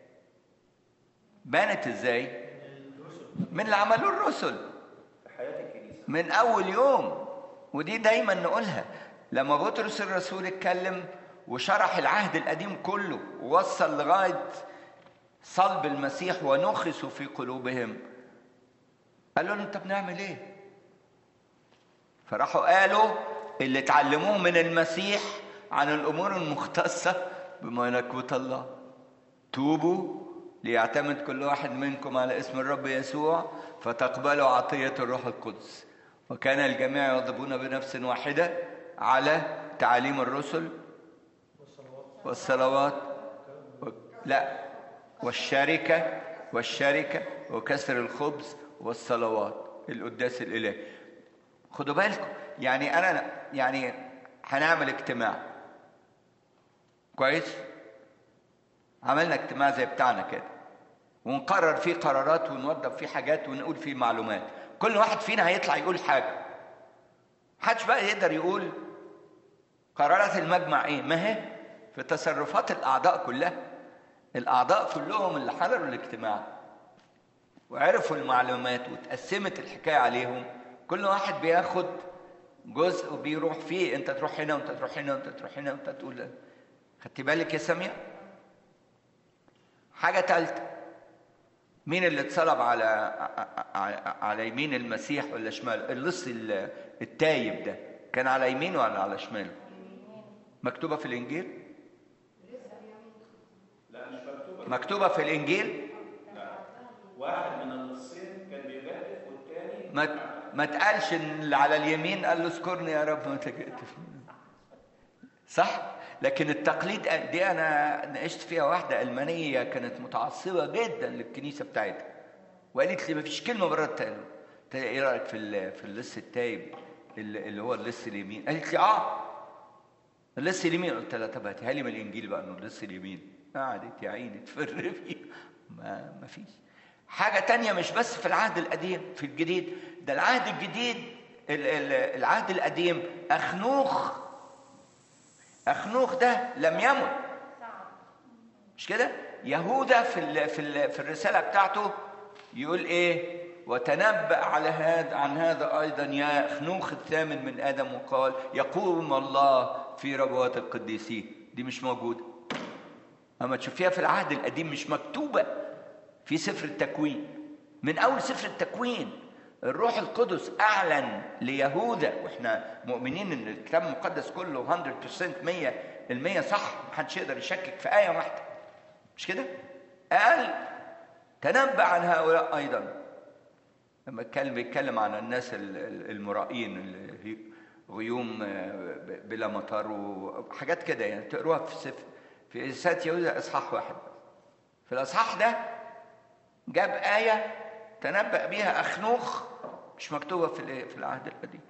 بانت ازاي من اللي عملوه الرسل حياه الكنيسه من اول يوم ودي دايما نقولها لما بطرس الرسول اتكلم وشرح العهد القديم كله ووصل لغايه صلب المسيح ونخسوا في قلوبهم قالوا له انت بنعمل ايه فراحوا قالوا اللي اتعلموه من المسيح عن الامور المختصه بملكوت الله توبوا ليعتمد كل واحد منكم على اسم الرب يسوع فتقبلوا عطيه الروح القدس وكان الجميع يغضبون بنفس واحده على تعاليم الرسل والصلوات و... لا والشركه والشركه وكسر الخبز والصلوات القداس الالهي خدوا بالكم يعني انا يعني هنعمل اجتماع كويس عملنا اجتماع زي بتاعنا كده ونقرر فيه قرارات ونوضب فيه حاجات ونقول فيه معلومات كل واحد فينا هيطلع يقول حاجه محدش بقى يقدر يقول قرارات المجمع ايه ما هي في تصرفات الاعضاء كلها الاعضاء كلهم اللي حضروا الاجتماع وعرفوا المعلومات واتقسمت الحكايه عليهم كل واحد بياخد جزء وبيروح فيه انت تروح هنا وانت تروح هنا وانت تروح هنا وانت تقول خدت بالك يا سميع حاجه ثالثه مين اللي اتصلب على على, على يمين المسيح ولا شماله اللص ال- التايب ده كان على يمينه ولا على شماله مكتوبه في الانجيل لا مش مكتوبه مكتوبه في الانجيل واحد من النصين كان بيجادف والتاني ما ما تقالش ان اللي على اليمين قال له اذكرني يا رب متى جئت صح لكن التقليد دي انا ناقشت فيها واحده المانيه كانت متعصبه جدا للكنيسه بتاعتها وقالت لي ما فيش كلمه بره التقليد ايه رايك في ال- في اللص التايب اللي اللي هو اللص اليمين قالت لي اه اللص اليمين قلت لها طب هاتها لي من الانجيل بقى انه اللص اليمين قعدت يا عيني تفر فيه ما ما فيش حاجه تانية مش بس في العهد القديم في الجديد ده العهد الجديد ال- ال- العهد القديم اخنوخ اخنوخ ده لم يمت مش كده يهوذا في ال في ال في الرساله بتاعته يقول ايه وتنبأ على هذا عن هذا ايضا يا اخنوخ الثامن من ادم وقال يقوم الله في ربوات القديسين دي مش موجوده اما تشوفيها في العهد القديم مش مكتوبه في سفر التكوين من اول سفر التكوين الروح القدس اعلن ليهوذا واحنا مؤمنين ان الكتاب المقدس كله 100% 100 المية صح محدش يقدر يشكك في ايه واحده مش كده قال تنبأ عن هؤلاء ايضا لما كان بيتكلم عن الناس ال- ال- المرائين اللي هي غيوم آه، ب- بلا مطر وحاجات كده يعني تقروها في سفر في رسالة يهوذا اصحاح واحد في الاصحاح ده جاب آية تنبأ بها أخنوخ مش مكتوبة في الإيه؟ في العهد القديم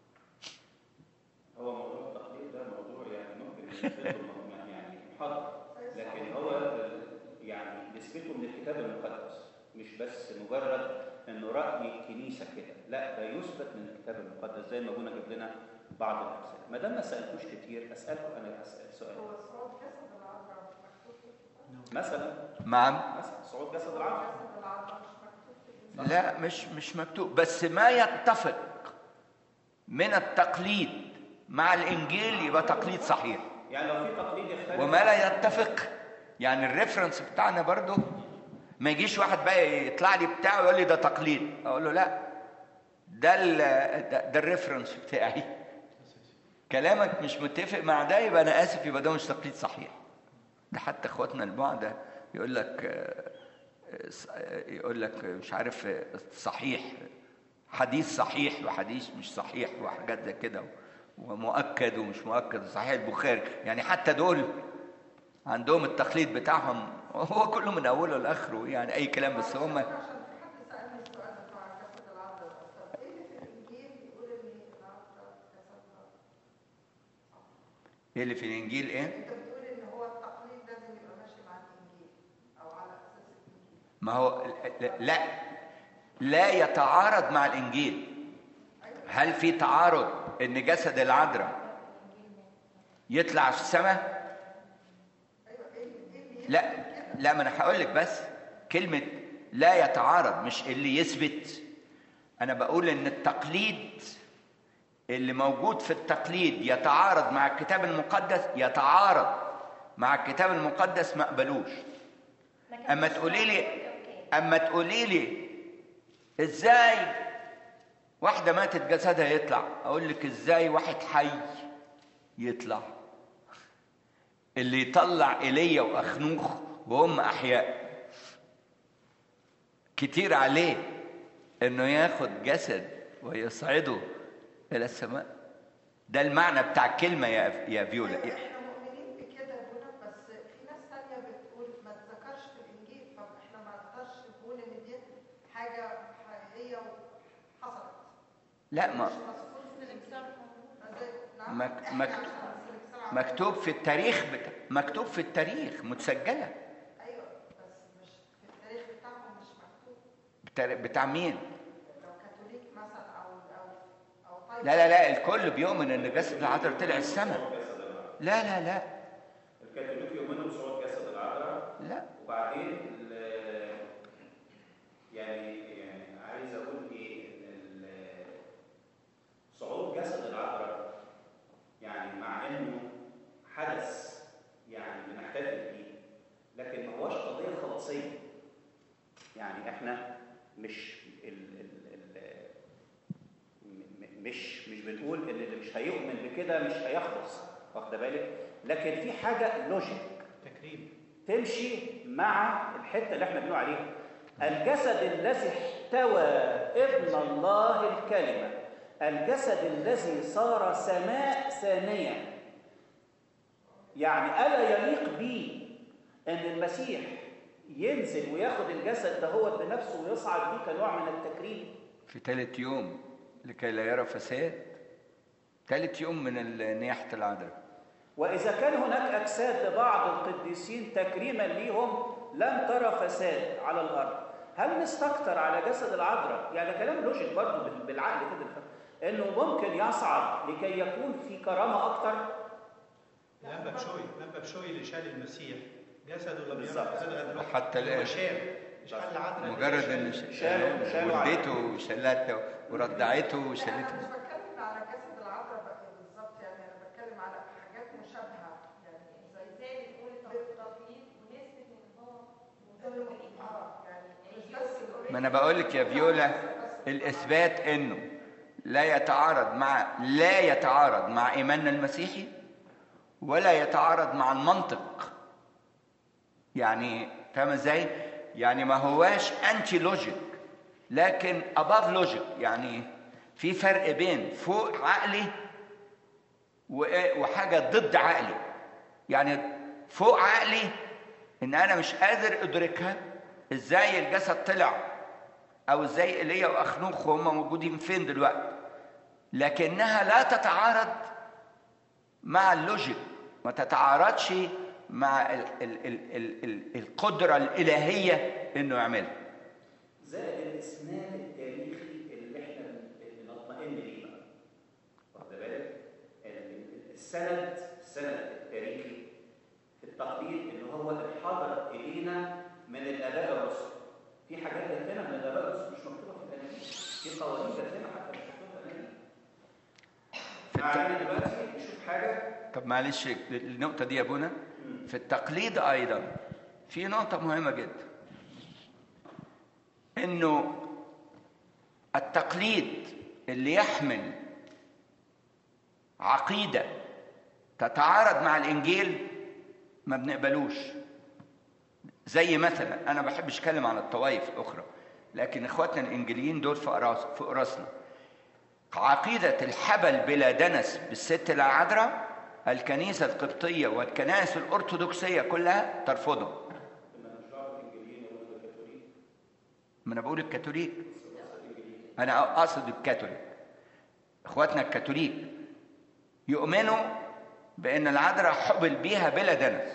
هو موضوع التقليد ده موضوع يعني ممكن نثبته م- يعني محاضرة لكن هو ال- يعني نسبته من الكتاب المقدس مش بس مجرد انه رأي الكنيسة كده لا ده يثبت من الكتاب المقدس زي ما ابونا جاب لنا بعض الامثله ما دام ما سالتوش كتير اسالكم انا اسال سؤال هو صعود جسد العذراء مكتوب في الكتاب؟ مثلا نعم مثلا صعود جسد العذراء جسد العذراء مش مكتوب في الكتاب. لا مش مش مكتوب بس ما يتفق من التقليد مع الانجيل يبقى تقليد صحيح يعني لو في تقليد يختلف وما لا يتفق يعني الريفرنس بتاعنا برضو ما يجيش واحد بقى يطلع لي بتاعه ويقول لي ده تقليد اقول له لا ده ال ده, ده الريفرنس بتاعي كلامك مش متفق مع ده يبقى انا اسف يبقى ده مش تقليد صحيح ده حتى اخواتنا البعدة يقول لك آه، آه، ص- آه، يقول لك مش عارف آه، صحيح حديث صحيح وحديث مش صحيح وحاجات زي كده ومؤكد ومش مؤكد صحيح البخاري يعني حتى دول عندهم التقليد بتاعهم هو كله من اوله لاخره يعني اي كلام بس هم عشان في حد سألني السؤال بتاع جسد العذراء طب ايه اللي في الانجيل بيقول ان العذراء جسدها ايه اللي في الانجيل ايه انت بتقول ان هو التقليد لازم يبقى ماشي مع الانجيل او على اساس الانجيل ما هو لا لا يتعارض مع الانجيل هل في تعارض ان جسد العذراء يطلع في السماء لا لا ما انا هقول لك بس كلمه لا يتعارض مش اللي يثبت انا بقول ان التقليد اللي موجود في التقليد يتعارض مع الكتاب المقدس يتعارض مع الكتاب المقدس ما قبلوش لكن اما مش تقولي لي أوكي. اما تقولي لي ازاي واحده ماتت جسدها يطلع اقول لك ازاي واحد حي يطلع اللي يطلع ايليا واخنوخ وهم احياء كتير عليه انه ياخد جسد ويصعده الى السماء ده المعنى بتاع الكلمه يا يا فيولا احنا مؤمنين بكده يا بونا بس في ناس ثانيه بتقول ما تذكرش في الانجيل طب احنا ما نقدرش نقول ان دي حاجه حقيقيه وحصلت لا ما مش مذكور في الانجيل زي- نعم مك- احنا مك- عشان السلسلة عملنا- مكتوب في التاريخ بتا... مكتوب في التاريخ متسجله ايوه بس مش في التاريخ بتاعهم مش مكتوب بتاع, بتاع مين لو كاثوليك مثلا او او او طيب لا لا لا الكل بيؤمن ان جسد العذراء طلع السماء لا لا لا الكاثوليك يؤمنوا بصعود جسد العذراء لا وبعدين ال- يعني يعني عايز اقول ايه ان ال- صعود جسد العذراء يعني مع انه حدث يعني بنحتفل بيه لكن ما هوش قضيه خلاصيه يعني احنا مش ال ال ال م- م- مش مش بنقول ان اللي مش هيؤمن بكده مش هيخلص واخده بالك لكن في حاجه لوجيك تكريم تمشي مع الحته اللي احنا بنقول عليها الجسد الذي احتوى ابن الله الكلمه الجسد الذي صار سماء ثانيه يعني الا يليق بي ان المسيح ينزل وياخد الجسد ده هو بنفسه ويصعد بيه كنوع من التكريم في ثالث يوم لكي لا يرى فساد ثالث يوم من ال- نياحه العذراء وإذا كان هناك أجساد لبعض القديسين تكريما ليهم لم ترى فساد على الأرض هل نستكتر على جسد العذراء؟ يعني ده كلام لوجيك برضه بال- بالعقل كده إنه ممكن يصعد لكي يكون في كرامة أكتر لما بشوي لما بشوي اللي شال المسيح جسده لم يرى بالظبط. فساد لغاية دلوقتي. حتى الآن. هو شال مش قال لعذراء مجرد شال. ان ش- شالوا- شالوا على- ولدته وشلته وردعته لا انا وشلته مش بتكلم على جسد العذراء بقى بالظبط يعني انا بتكلم على حاجات مشابهه يعني زي ازاي بتقول التقليد ونثبت ان هو انه اه يعني مش بس ما انا بقول لك يا فيولا الاثبات انه لا يتعارض مع لا يتعارض مع ايماننا المسيحي ولا يتعارض مع المنطق يعني فاهم ازاي يعني ما هواش انتي لوجيك لكن اباف لوجيك يعني في فرق بين فوق عقلي وإيه- وحاجه ضد عقلي يعني فوق عقلي ان انا مش قادر ادركها ازاي الجسد طلع او ازاي ايليا واخنوخ وهم موجودين فين دلوقتي لكنها لا تتعارض مع اللوجيك ما تتعارضش مع ال ال ال ال ال القدره الالهيه انه يعملها زائد الإسناد التاريخي اللي احنا بنطمئن ليه بقى واخد بالك؟ السند السند التاريخي في التقليد اللي هو الحاضر الينا من الاباء الرسل في حاجات جات لنا من الاباء الرسل مش مكتوبه في الاناجيل في قوانين جات لنا حتى مش مكتوبه في الاناجيل في الت- معانا دلوقتي نشوف حاجه طب معلش النقطة دي يا ابونا في التقليد أيضا في نقطة مهمة جدا إنه التقليد اللي يحمل عقيدة تتعارض مع الإنجيل ما بنقبلوش زي مثلا أنا ما بحبش أتكلم عن الطوائف الأخرى لكن إخواتنا الإنجيليين دول في أراس- في راسنا عقيدة الحبل بلا دنس بالست العذراء الكنيسة القبطية والكنائس الأرثوذكسية كلها ترفضه ما أنا بقول الكاثوليك أنا أقصد الكاثوليك إخواتنا الكاثوليك يؤمنوا بأن العذراء حبل بيها بلا دنس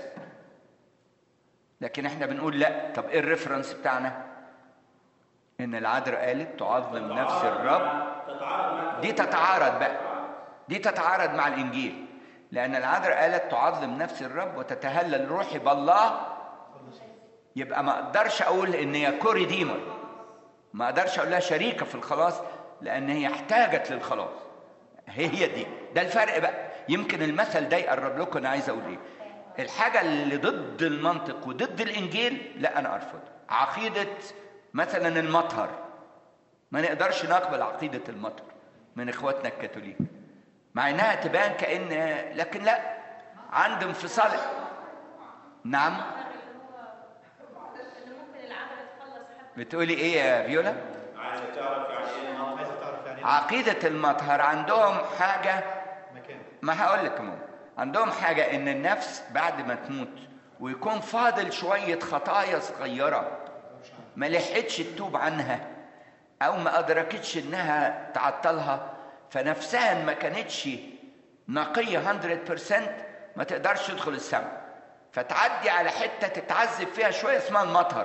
لكن احنا بنقول لا طب ايه الريفرنس بتاعنا ان العذراء قالت تعظم نفس الرب تتعارض مع دي تتعارض بقى دي تتعارض مع الانجيل لان العذراء قالت تعظم نفس الرب وتتهلل روحي بالله يبقى ما اقدرش اقول ان هي كوري ديمر ما اقدرش اقول لها شريكه في الخلاص لان هي احتاجت للخلاص هي دي ده الفرق بقى يمكن المثل ده يقرب لكم انا عايز اقول ايه الحاجه اللي ضد المنطق وضد الانجيل لا انا ارفض عقيده مثلا المطهر ما نقدرش نقبل عقيدة المطر من إخواتنا الكاثوليك مع إنها تبان كأن لكن لا عند انفصال نعم اللي ممكن العمل تخلص حتى بتقولي إيه يا فيولا عايزه تعرف يعني ايه المنطق عايزه تعرف يعني إيه عقيدة المطهر عندهم حاجة مكان ما هقول لك ماما عندهم حاجة إن النفس بعد ما تموت ويكون فاضل شوية خطايا صغيرة ما لحقتش تتوب عنها أو ما أدركتش إنها تعطلها فنفسها ما كانتش نقية 100% ما تقدرش تدخل السماء فتعدي على حتة تتعذب فيها شوية اسمها المطهر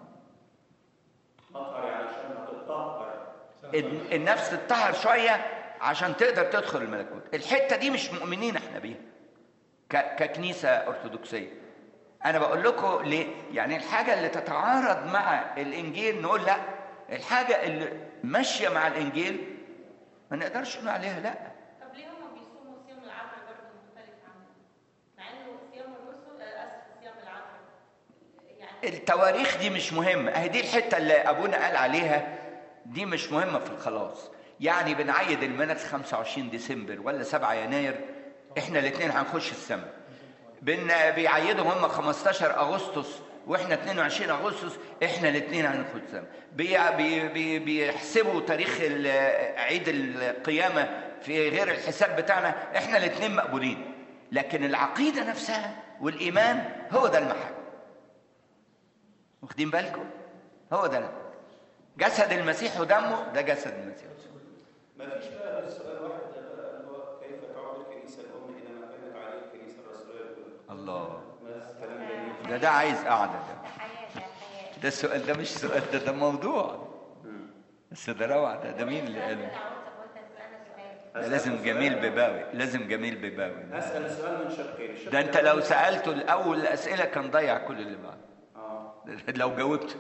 مطهر يعني عشان تتطهر الن- النفس تتطهر شويه عشان تقدر تدخل الملكوت الحته دي مش مؤمنين احنا بيها ك- ككنيسه ارثوذكسيه انا بقول لكم ليه يعني الحاجه اللي تتعارض مع الانجيل نقول لا الحاجه اللي ماشيه مع الانجيل ما نقدرش نقول عليها لا طب ليه هم بيصوموا صيام العذراء برضه مختلف عنه؟ مع انه صيام الرسل آه، اسف صيام العذراء يعني التواريخ دي مش مهمة اهي دي الحتة اللي أبونا قال عليها دي مش مهمة في الخلاص يعني بنعيد المنس 25 ديسمبر ولا 7 يناير احنا الاثنين هنخش السماء بن بيعيدوا هم 15 اغسطس واحنا 22 اغسطس احنا الاثنين هنخش السماء بي بي بي بيحسبوا تاريخ ال- عيد القيامة في غير الحساب بتاعنا احنا الاثنين مقبولين لكن العقيدة نفسها والإيمان هو ده المحك واخدين بالكم هو ده المحك. جسد المسيح ودمه ده جسد المسيح ما فيش بقى غير سؤال واحد ده بقى اللي هو كيف تعود الكنيسه الام الى ما كانت عليه الكنيسه الرسوليه الاولى الله بس كلام جميل ده ده عايز قعدة ده ده حياه ده حياه ده السؤال ده مش سؤال ده ده موضوع بس ده روعة ده ده مين اللي قاله انا قلت قلت اسالنا سؤال ده لازم جميل بباوي لازم جميل بباوي اسال سؤال من شقين الشق ده انت لو سألته الأول الأسئلة كان ضيع كل اللي بعده اه لو جاوبت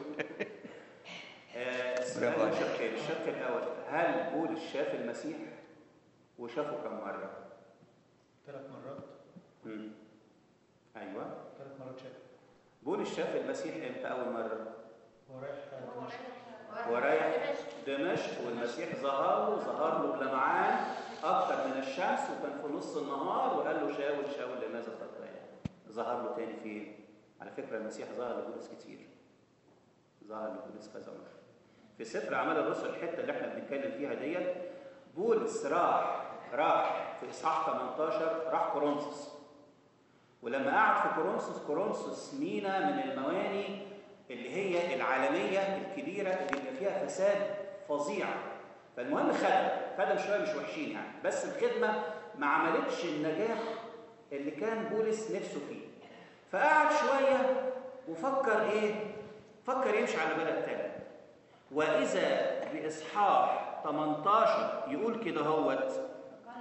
آه، السؤال برافو من عليك. شقين الشق الاول هل بولس شاف المسيح وشافه كم مره؟ ثلاث مرات مم. ايوه ثلاث مرات شاف بولس شاف المسيح امتى اول مره؟ هو رايح دمشق ورايح دمشق والمسيح ظهر له ظهر له بلمعان اكتر من الشمس وكان في نص النهار وقال له شاول شاول لماذا تقتلني؟ ظهر له تاني فين؟ على فكره المسيح ظهر لبولس كتير ظهر لبولس كذا مره في سفر اعمال الرسل الحته اللي احنا بنتكلم فيها ديت بولس راح راح في اصحاح 18 راح كورنثوس ولما قعد في كورنثوس كورنثوس مينا من المواني اللي هي العالميه الكبيره اللي بيبقى فيها فساد فظيع فالمهم خدم خدم شويه مش وحشين يعني بس الخدمه ما عملتش النجاح اللي كان بولس نفسه فيه فقعد شويه وفكر ايه فكر يمشي على بلد تاني واذا باصحاح 18 يقول كده هوت قال الرب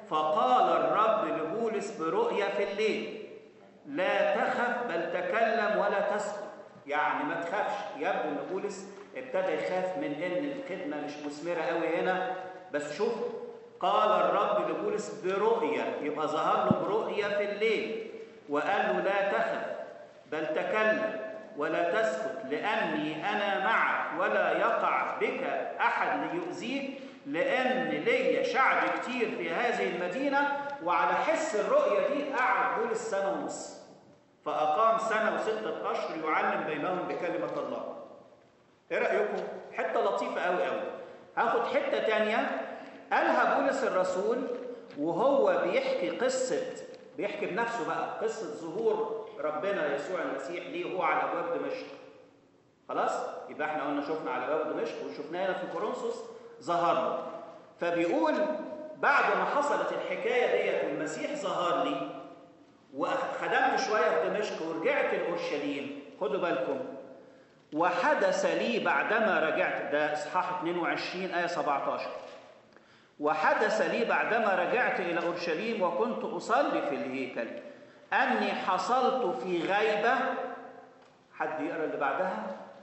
فقال الرب لبولس برؤيا في الليل لا تخف بل تكلم ولا تسكت يعني ما تخافش يبدو ان بولس ابتدى يخاف من ان الخدمه مش مثمره قوي هنا بس شوف قال الرب لبولس برؤيا يبقى ظهر له برؤيا في الليل وقال له لا تخف بل تكلم ولا تسكت لاني انا معك ولا يقع بك احد ليؤذيك لان ليا شعب كتير في هذه المدينه وعلى حس الرؤيه دي قعد بولس سنه ونص فأقام سنة وستة أشهر يعلم بينهم بكلمة الله. إيه رأيكم؟ حتة لطيفة أوي أوي. هاخد حتة تانية قالها بولس الرسول وهو بيحكي قصة بيحكي بنفسه بقى قصة ظهور ربنا يسوع المسيح ليه هو على أبواب دمشق. خلاص؟ يبقى احنا قلنا شفنا على أبواب دمشق وشفناه هنا في كورنثوس ظهر له. فبيقول بعد ما حصلت الحكاية ديت والمسيح ظهر لي وخدمت شوية في دمشق ورجعت لأورشليم خدوا بالكم وحدث لي بعدما رجعت ده إصحاح 22 آية 17 وحدث لي بعدما رجعت إلى أورشليم وكنت أصلي في الهيكل أني حصلت في غيبة حد يقرأ اللي بعدها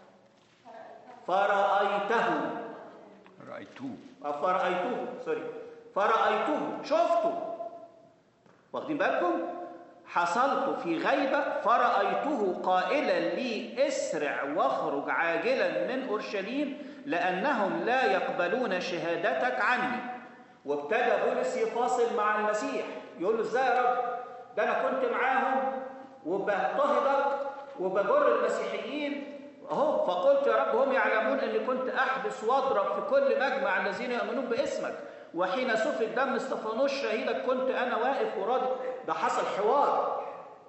فرأيته رأيتوه فرأيته سوري فرأيته شفته واخدين بالكم حصلت في غيبة فرأيته قائلا لي اسرع واخرج عاجلا من أورشليم لأنهم لا يقبلون شهادتك عني وابتدى بولس يفاصل مع المسيح يقول له ازاي يا رب ده انا كنت معاهم وبضطهدك وبجر المسيحيين اهو فقلت يا رب هم يعلمون اني كنت احبس واضرب في كل مجمع الذين يؤمنون باسمك وحين سفك دم استفانوس شهيدك كنت انا واقف وراضي ده حصل حوار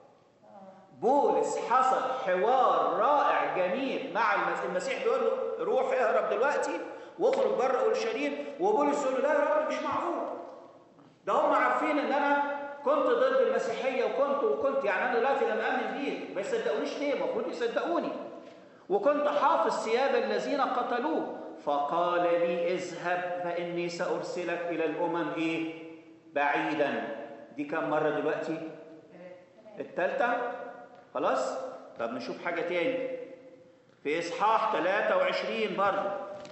بولس حصل حوار رائع جميل مع المسيح المسيح بيقول له روح اهرب دلوقتي واخرج بره اورشليم وبولس يقول له لا يا رب مش معقول ده هم عارفين ان انا كنت ضد المسيحيه وكنت وكنت يعني انا دلوقتي لما امن بيك ما يصدقونيش ليه المفروض يصدقوني وكنت حافظ ثياب الذين قتلوه فقال لي اذهب فاني سارسلك الى الامم ايه بعيدا دي كم مره دلوقتي الثالثه خلاص طب نشوف حاجه تاني في اصحاح 23 برضه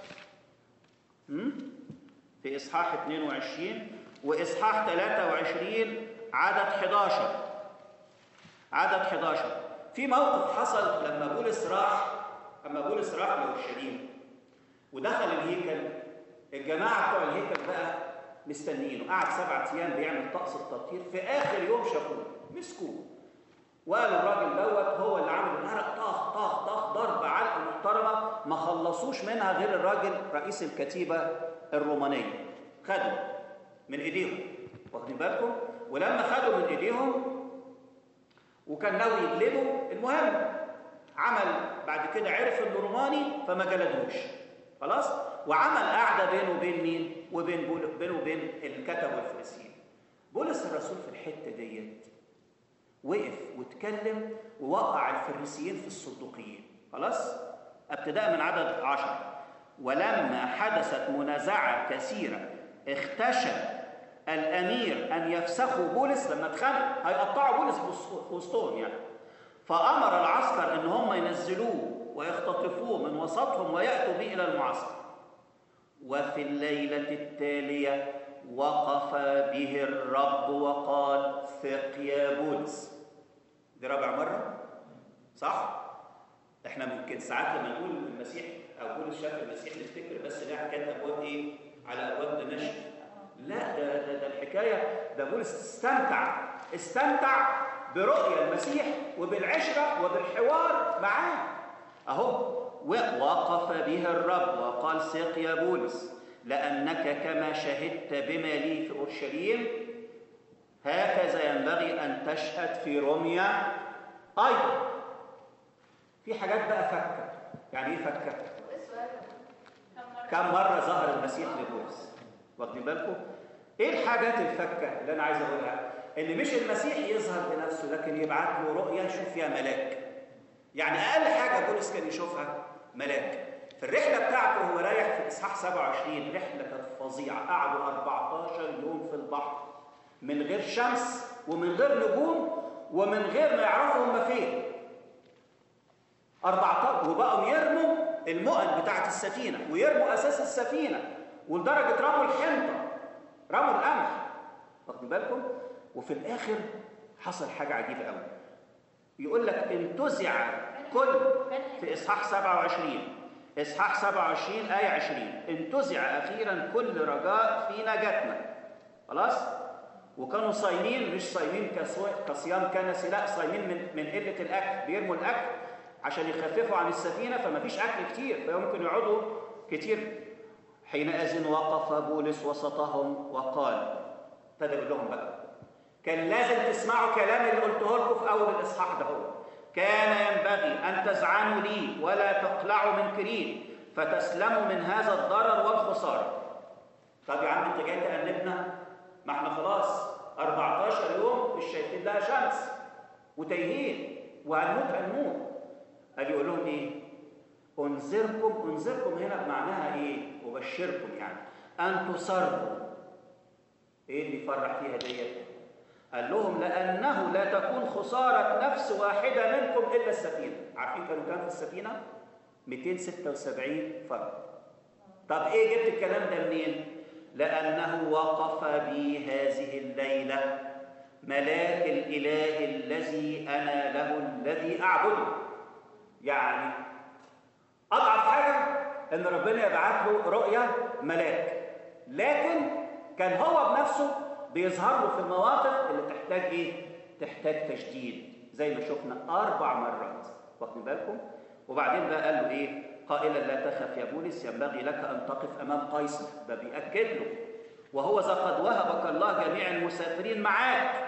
في اصحاح 22 واصحاح 23 عدد 11 عدد 11 في موقف حصل لما بولس راح اما بولس راح لاورشليم ودخل الهيكل الجماعه بتوع الهيكل بقى مستنيينه قعد سبعة ايام بيعمل طقس التطهير في اخر يوم شافوه مسكوه وقالوا الراجل دوت هو اللي عامل العرق طاخ طاخ طاخ ضرب علقه محترمه ما خلصوش منها غير الراجل رئيس الكتيبه الرومانيه خدوا من ايديهم واخدين بالكم ولما خدوا من ايديهم وكان ناوي يجلده المهم عمل بعد كده عرف انه روماني فما جلدهوش خلاص وعمل قعده بينه وبين مين وبين بول... بينه وبين الكتب والفريسيين بولس الرسول في الحته ديت وقف واتكلم ووقع الفريسيين في الصدوقيين خلاص ابتداء من عدد عشر ولما حدثت منازعة كثيرة اختشى الأمير أن يفسخوا بولس لما اتخانق هيقطعوا بولس في وسطهم يعني فأمر العسكر إن هم ينزلوه ويختطفوه من وسطهم ويأتوا به إلى المعسكر وفي الليلة التالية وقف به الرب وقال ثق يا بولس دي رابع مرة صح؟ احنا ممكن ساعات لما نقول المسيح او بولس شاف المسيح نفتكر بس ده حكايه ابواب ايه؟ على ابواب دمشق لا ده, ده, ده الحكايه ده بولس استمتع استمتع برؤيا المسيح وبالعشره وبالحوار معاه اهو وقف به الرب وقال ثق يا بولس لأنك كما شهدت بما لي في أورشليم هكذا ينبغي أن تشهد في روميا أيضا في حاجات بقى فكة يعني إيه فكة؟ كم مرة ظهر المسيح لبولس واخدين بالكم؟ إيه الحاجات الفكة اللي أنا عايز أقولها؟ إن مش المسيح يظهر بنفسه لكن يبعت له رؤية يشوف فيها ملاك يعني أقل حاجة بولس كان يشوفها ملاك في الرحلة بتاعته هو رايح في إصحاح 27 رحلة كانت فظيعة قعدوا 14 يوم في البحر من غير شمس ومن غير نجوم ومن غير ما يعرفوا هم فين 14 وبقوا يرموا المؤن بتاعت السفينة ويرموا أساس السفينة ولدرجة رموا الحنطة رموا القمح واخدين بالكم وفي الآخر حصل حاجة عجيبة قوي يقول لك انتزع كل في إصحاح 27 إصحاح 27 آية 20 انتزع أخيرا كل رجاء في نجاتنا خلاص وكانوا صايمين مش صايمين كسو- كصيام كنسي لا صايمين من من قله الاكل بيرموا الاكل عشان يخففوا عن السفينه فما فيش اكل كتير فيمكن يقعدوا كتير حينئذ وقف بولس وسطهم وقال ابتدى يقول لهم بقى كان لازم تسمعوا كلام اللي قلته لكم في اول الاصحاح ده هو كان ينبغي ان تزعنوا لي ولا تقلعوا من كريم فتسلموا من هذا الضرر والخساره طب يا عم انت جاي تأنبنا ما احنا خلاص 14 يوم مش شايفين لها شمس وتايهين وهنموت هنموت قال يقول لهم ايه انذركم انذركم هنا بمعناها ايه ابشركم يعني ان تصروا ايه اللي يفرح فيها ديت قال لهم لانه لا تكون خساره نفس واحده منكم الا السفينه عارفين كانوا كام في السفينه 276 فرد طب ايه جبت الكلام ده منين لانه وقف بي هذه الليله ملاك الاله الذي انا له الذي اعبده يعني اضعف حاجه ان ربنا يبعت له رؤيه ملاك لكن كان هو بنفسه بيظهر له في المواقف اللي تحتاج ايه تحتاج تشديد زي ما شفنا اربع مرات واخدين بالكم وبعدين بقى قال له ايه قائلا لا تخف يا بولس ينبغي لك ان تقف امام قيصر ده بياكد له وهو ذا قد وهبك الله جميع المسافرين معاك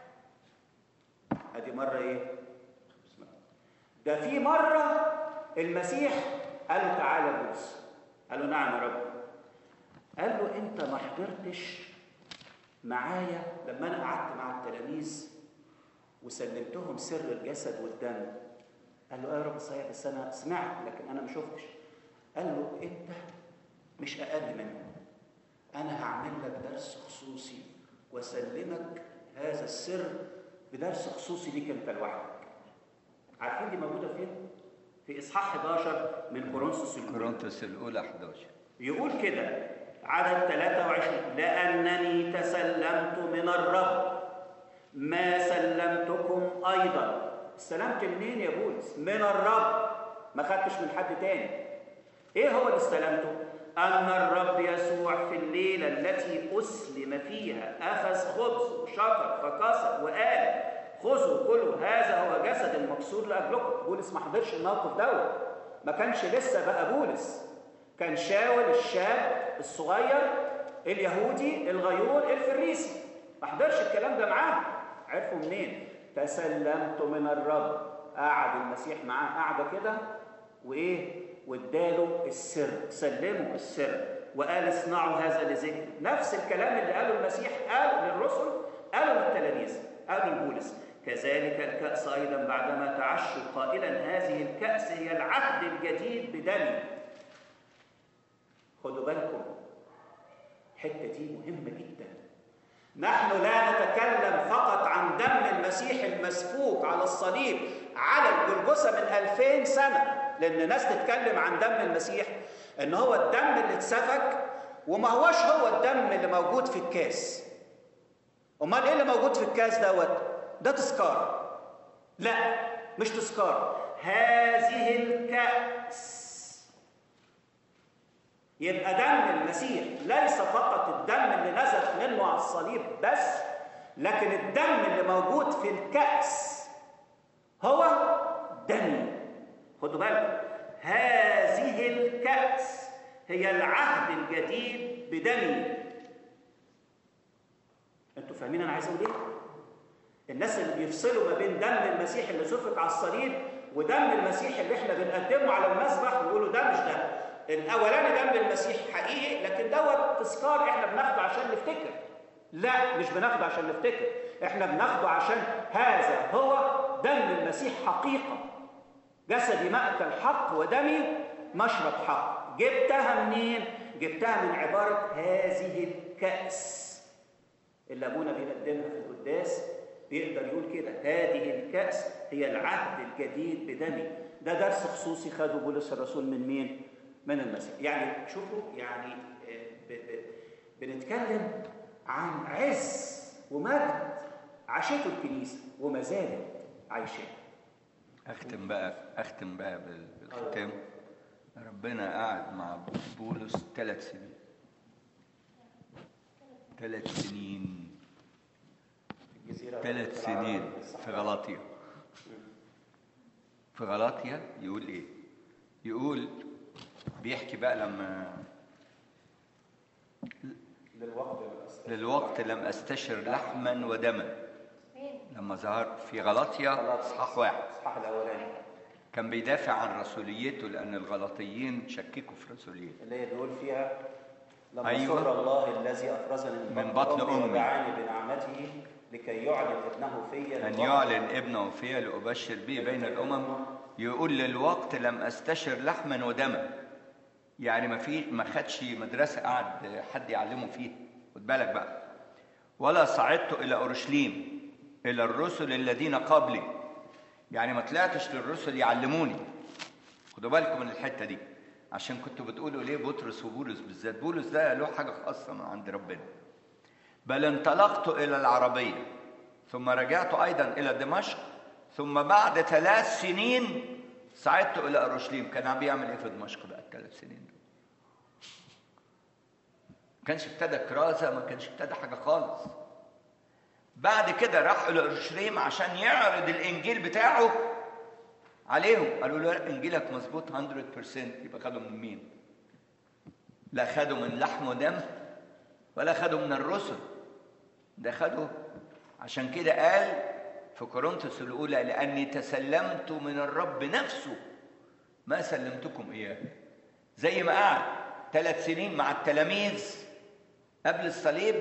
ادي مره ايه بسم الله. ده في مره المسيح قال له تعالى يا بولس قال له نعم يا رب قال له انت ما حضرتش معايا لما انا قعدت مع التلاميذ وسلمتهم سر الجسد والدم قال له اه يا رب صحيح بس انا سمعت لكن انا ما شفتش قال له انت مش اقل منهم انا هعمل لك درس خصوصي واسلمك هذا السر بدرس خصوصي ليك انت لوحدك عارفين دي موجوده فين في اصحاح 11 من كورنثوس الأولى. كورنثوس الاولى 11 يقول كده عدد 23 لأنني تسلمت من الرب ما سلمتكم أيضا استلمت منين يا بولس؟ من الرب ما خدتش من حد تاني ايه هو اللي استلمته؟ أن الرب يسوع في الليلة التي أسلم فيها أخذ خبز وشكر فكسر وقال خذوا كلوا هذا هو جسد المكسور لأجلكم بولس ما حضرش الموقف دوت ما كانش لسه بقى بولس كان شاول الشاب الصغير اليهودي الغيور الفريسي ما حضرش الكلام ده معاه عرفوا منين تسلمت من الرب قعد المسيح معاه قعده كده وايه واداله السر سلمه السر وقال اصنعوا هذا لذكر نفس الكلام اللي قاله المسيح قال للرسل قاله للتلاميذ قاله لبولس كذلك الكأس أيضا بعدما تعشوا قائلا هذه الكأس هي العهد الجديد بدمي خدوا بالكم الحته دي مهمه جدا نحن لا نتكلم فقط عن دم المسيح المسفوك على الصليب على الجلجسه من 2000 سنه لان ناس تتكلم عن دم المسيح ان هو الدم اللي اتسفك وما هوش هو الدم اللي موجود في الكاس امال ايه اللي موجود في الكاس دوت ده تذكار لا مش تذكار هذه الكأس يبقى دم المسيح ليس فقط الدم اللي نزف منه على الصليب بس لكن الدم اللي موجود في الكأس هو دمي خدوا بالكم هذه الكأس هي العهد الجديد بدمي انتوا فاهمين انا عايز اقول ايه الناس اللي بيفصلوا ما بين دم المسيح اللي سفك على الصليب ودم المسيح اللي احنا بنقدمه على المذبح ويقولوا ده مش ده الاولاني دم المسيح حقيقي لكن دوت تذكار احنا بناخده عشان نفتكر لا مش بناخده عشان نفتكر احنا بناخده عشان هذا هو دم المسيح حقيقه جسدي مأكل حق ودمي مشرب حق جبتها منين جبتها من عباره هذه الكأس اللي ابونا بيقدمها في القداس بيقدر يقول كده هذه الكأس هي العهد الجديد بدمي ده درس خصوصي خده بولس الرسول من مين؟ من المسيح يعني شوفوا يعني آه، ب- ب- بنتكلم عن عز ومجد عاشته الكنيسة وما زالت عايشاه اختم بقى اختم بقى بال- بالختام ربنا قعد مع بولس ثلاث سنين ثلاث سنين الجزيرة ثلاث سنين في غلاطيا في غلاطيا يقول ايه يقول بيحكي بقى لما للوقت الأساسي. للوقت لم استشر لحما ودما فين؟ لما ظهر في غلاطيا اصحاح واحد الإصحاح الأولاني كان بيدافع عن رسوليته لان الغلاطيين شككوا في رسوليته اللي هي بيقول فيها لما أيوة. سر الله الذي أفرزني من بطن أمي. ودعاني بنعمته لكي يعلن ابنه فيا أن للوقت يعلن ابنه فيا لأبشر به بين الأمم يقول للوقت لم أستشر لحما ودما يعني ما في ما خدش مدرسة قعد حد يعلمه فيها خد بالك بقى ولا صعدت إلى أورشليم إلى الرسل الذين قبلي يعني ما طلعتش للرسل يعلموني خدوا بالكم من الحتة دي عشان كنتوا بتقولوا ليه بطرس وبولس بالذات بولس ده له حاجة خاصة من عند ربنا بل انطلقت إلى العربية ثم رجعت أيضا إلى دمشق ثم بعد ثلاث سنين صعدت إلى أورشليم كان بيعمل إيه في دمشق بقى الثلاث سنين دول ما كانش ابتدى كرازة ما كانش ابتدى حاجة خالص بعد كده راح إلى أورشليم عشان يعرض الإنجيل بتاعه عليهم قالوا له لا إنجيلك مظبوط 100% يبقى خدوا من مين؟ لا خدوا من لحم ودم ولا خدوا من الرسل ده خدوا عشان كده قال في كورنثوس الأولى لأني تسلمت من الرب نفسه ما سلمتكم إياه زي ما قعد ثلاث سنين مع التلاميذ قبل الصليب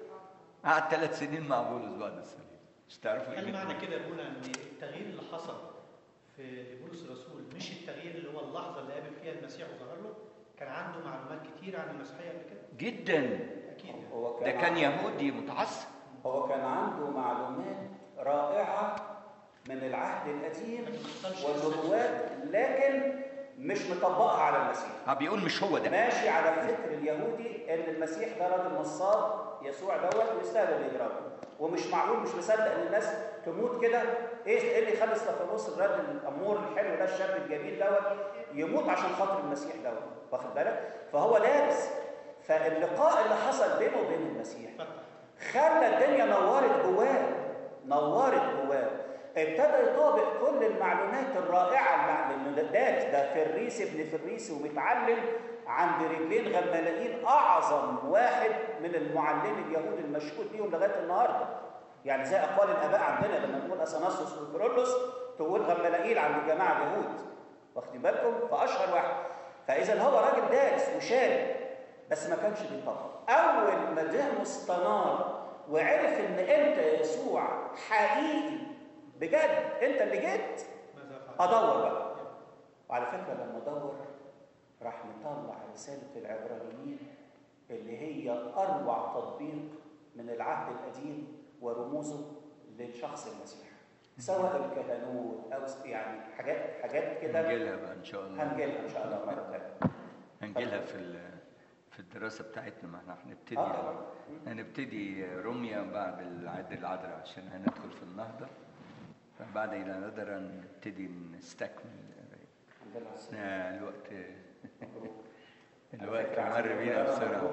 قعد ثلاث سنين مع بولس بعد الصليب مش تعرفوا هل ايه معنى كده يا ابونا ان التغيير اللي حصل في لبولس الرسول مش التغيير اللي هو اللحظه اللي قابل فيها المسيح وظهر له كان عنده معلومات كتير عن المسيحيه قبل كده جدا اكيد هو ده كان عنده- يهودي متعصب هو كان عنده معلومات رائعة من العهد القديم لكن ما حصلش والنبوات لكن مش مطبقها على المسيح ها بيقول مش هو ده ماشي على الفكر اليهودي ان المسيح ده راجل نصاب يسوع دوت ويستاهل اللي يجربه ومش معقول مش مصدق ان الناس تموت كده ايه ايه اللي يخلي استفانوس الراجل الامور الحلو ده الشاب الجميل دوت يموت عشان خاطر المسيح دوت واخد بالك فهو لابس فاللقاء اللي حصل بينه وبين المسيح فتح خلى الدنيا نورت جواه نورت جواه ابتدى يطابق كل المعلومات الرائعه اللي ده ده فريس ابن فريس ومتعلم عند رجلين غمالائيل اعظم واحد من المعلمين اليهود المشهود بيهم لغايه النهارده يعني زي اقوال الاباء عندنا لما نقول اثناسوس وكرولوس تقول غمالائيل عند الجماعه اليهود واخدين بالكم فاشهر واحد فاذا هو راجل دارس وشارب بس ما كانش بيطبق اول ما ذهنه استنار وعرف ان انت يسوع حقيقي بجد انت اللي جيت ماذا فعل؟ ادور بقى وعلى فكره لما ادور راح مطلع رساله العبرانيين اللي هي اروع تطبيق من العهد القديم ورموزه للشخص المسيح سواء الكهنوت او يعني حاجات حاجات كده هنجيلها بقى ان شاء الله هنجيلها ان شاء الله مره ثانيه هنجيلها في ال- في الدراسه بتاعتنا ما احنا هنبتدي آه طبعاً. هنبتدي روميا بعد العيد العذراء عشان هندخل في النهضه فبعد الى نقدر نبتدي نستكمل الحمد لله احنا الوقت مبروك. الوقت فكرة مر عظيمة. بينا بسرعه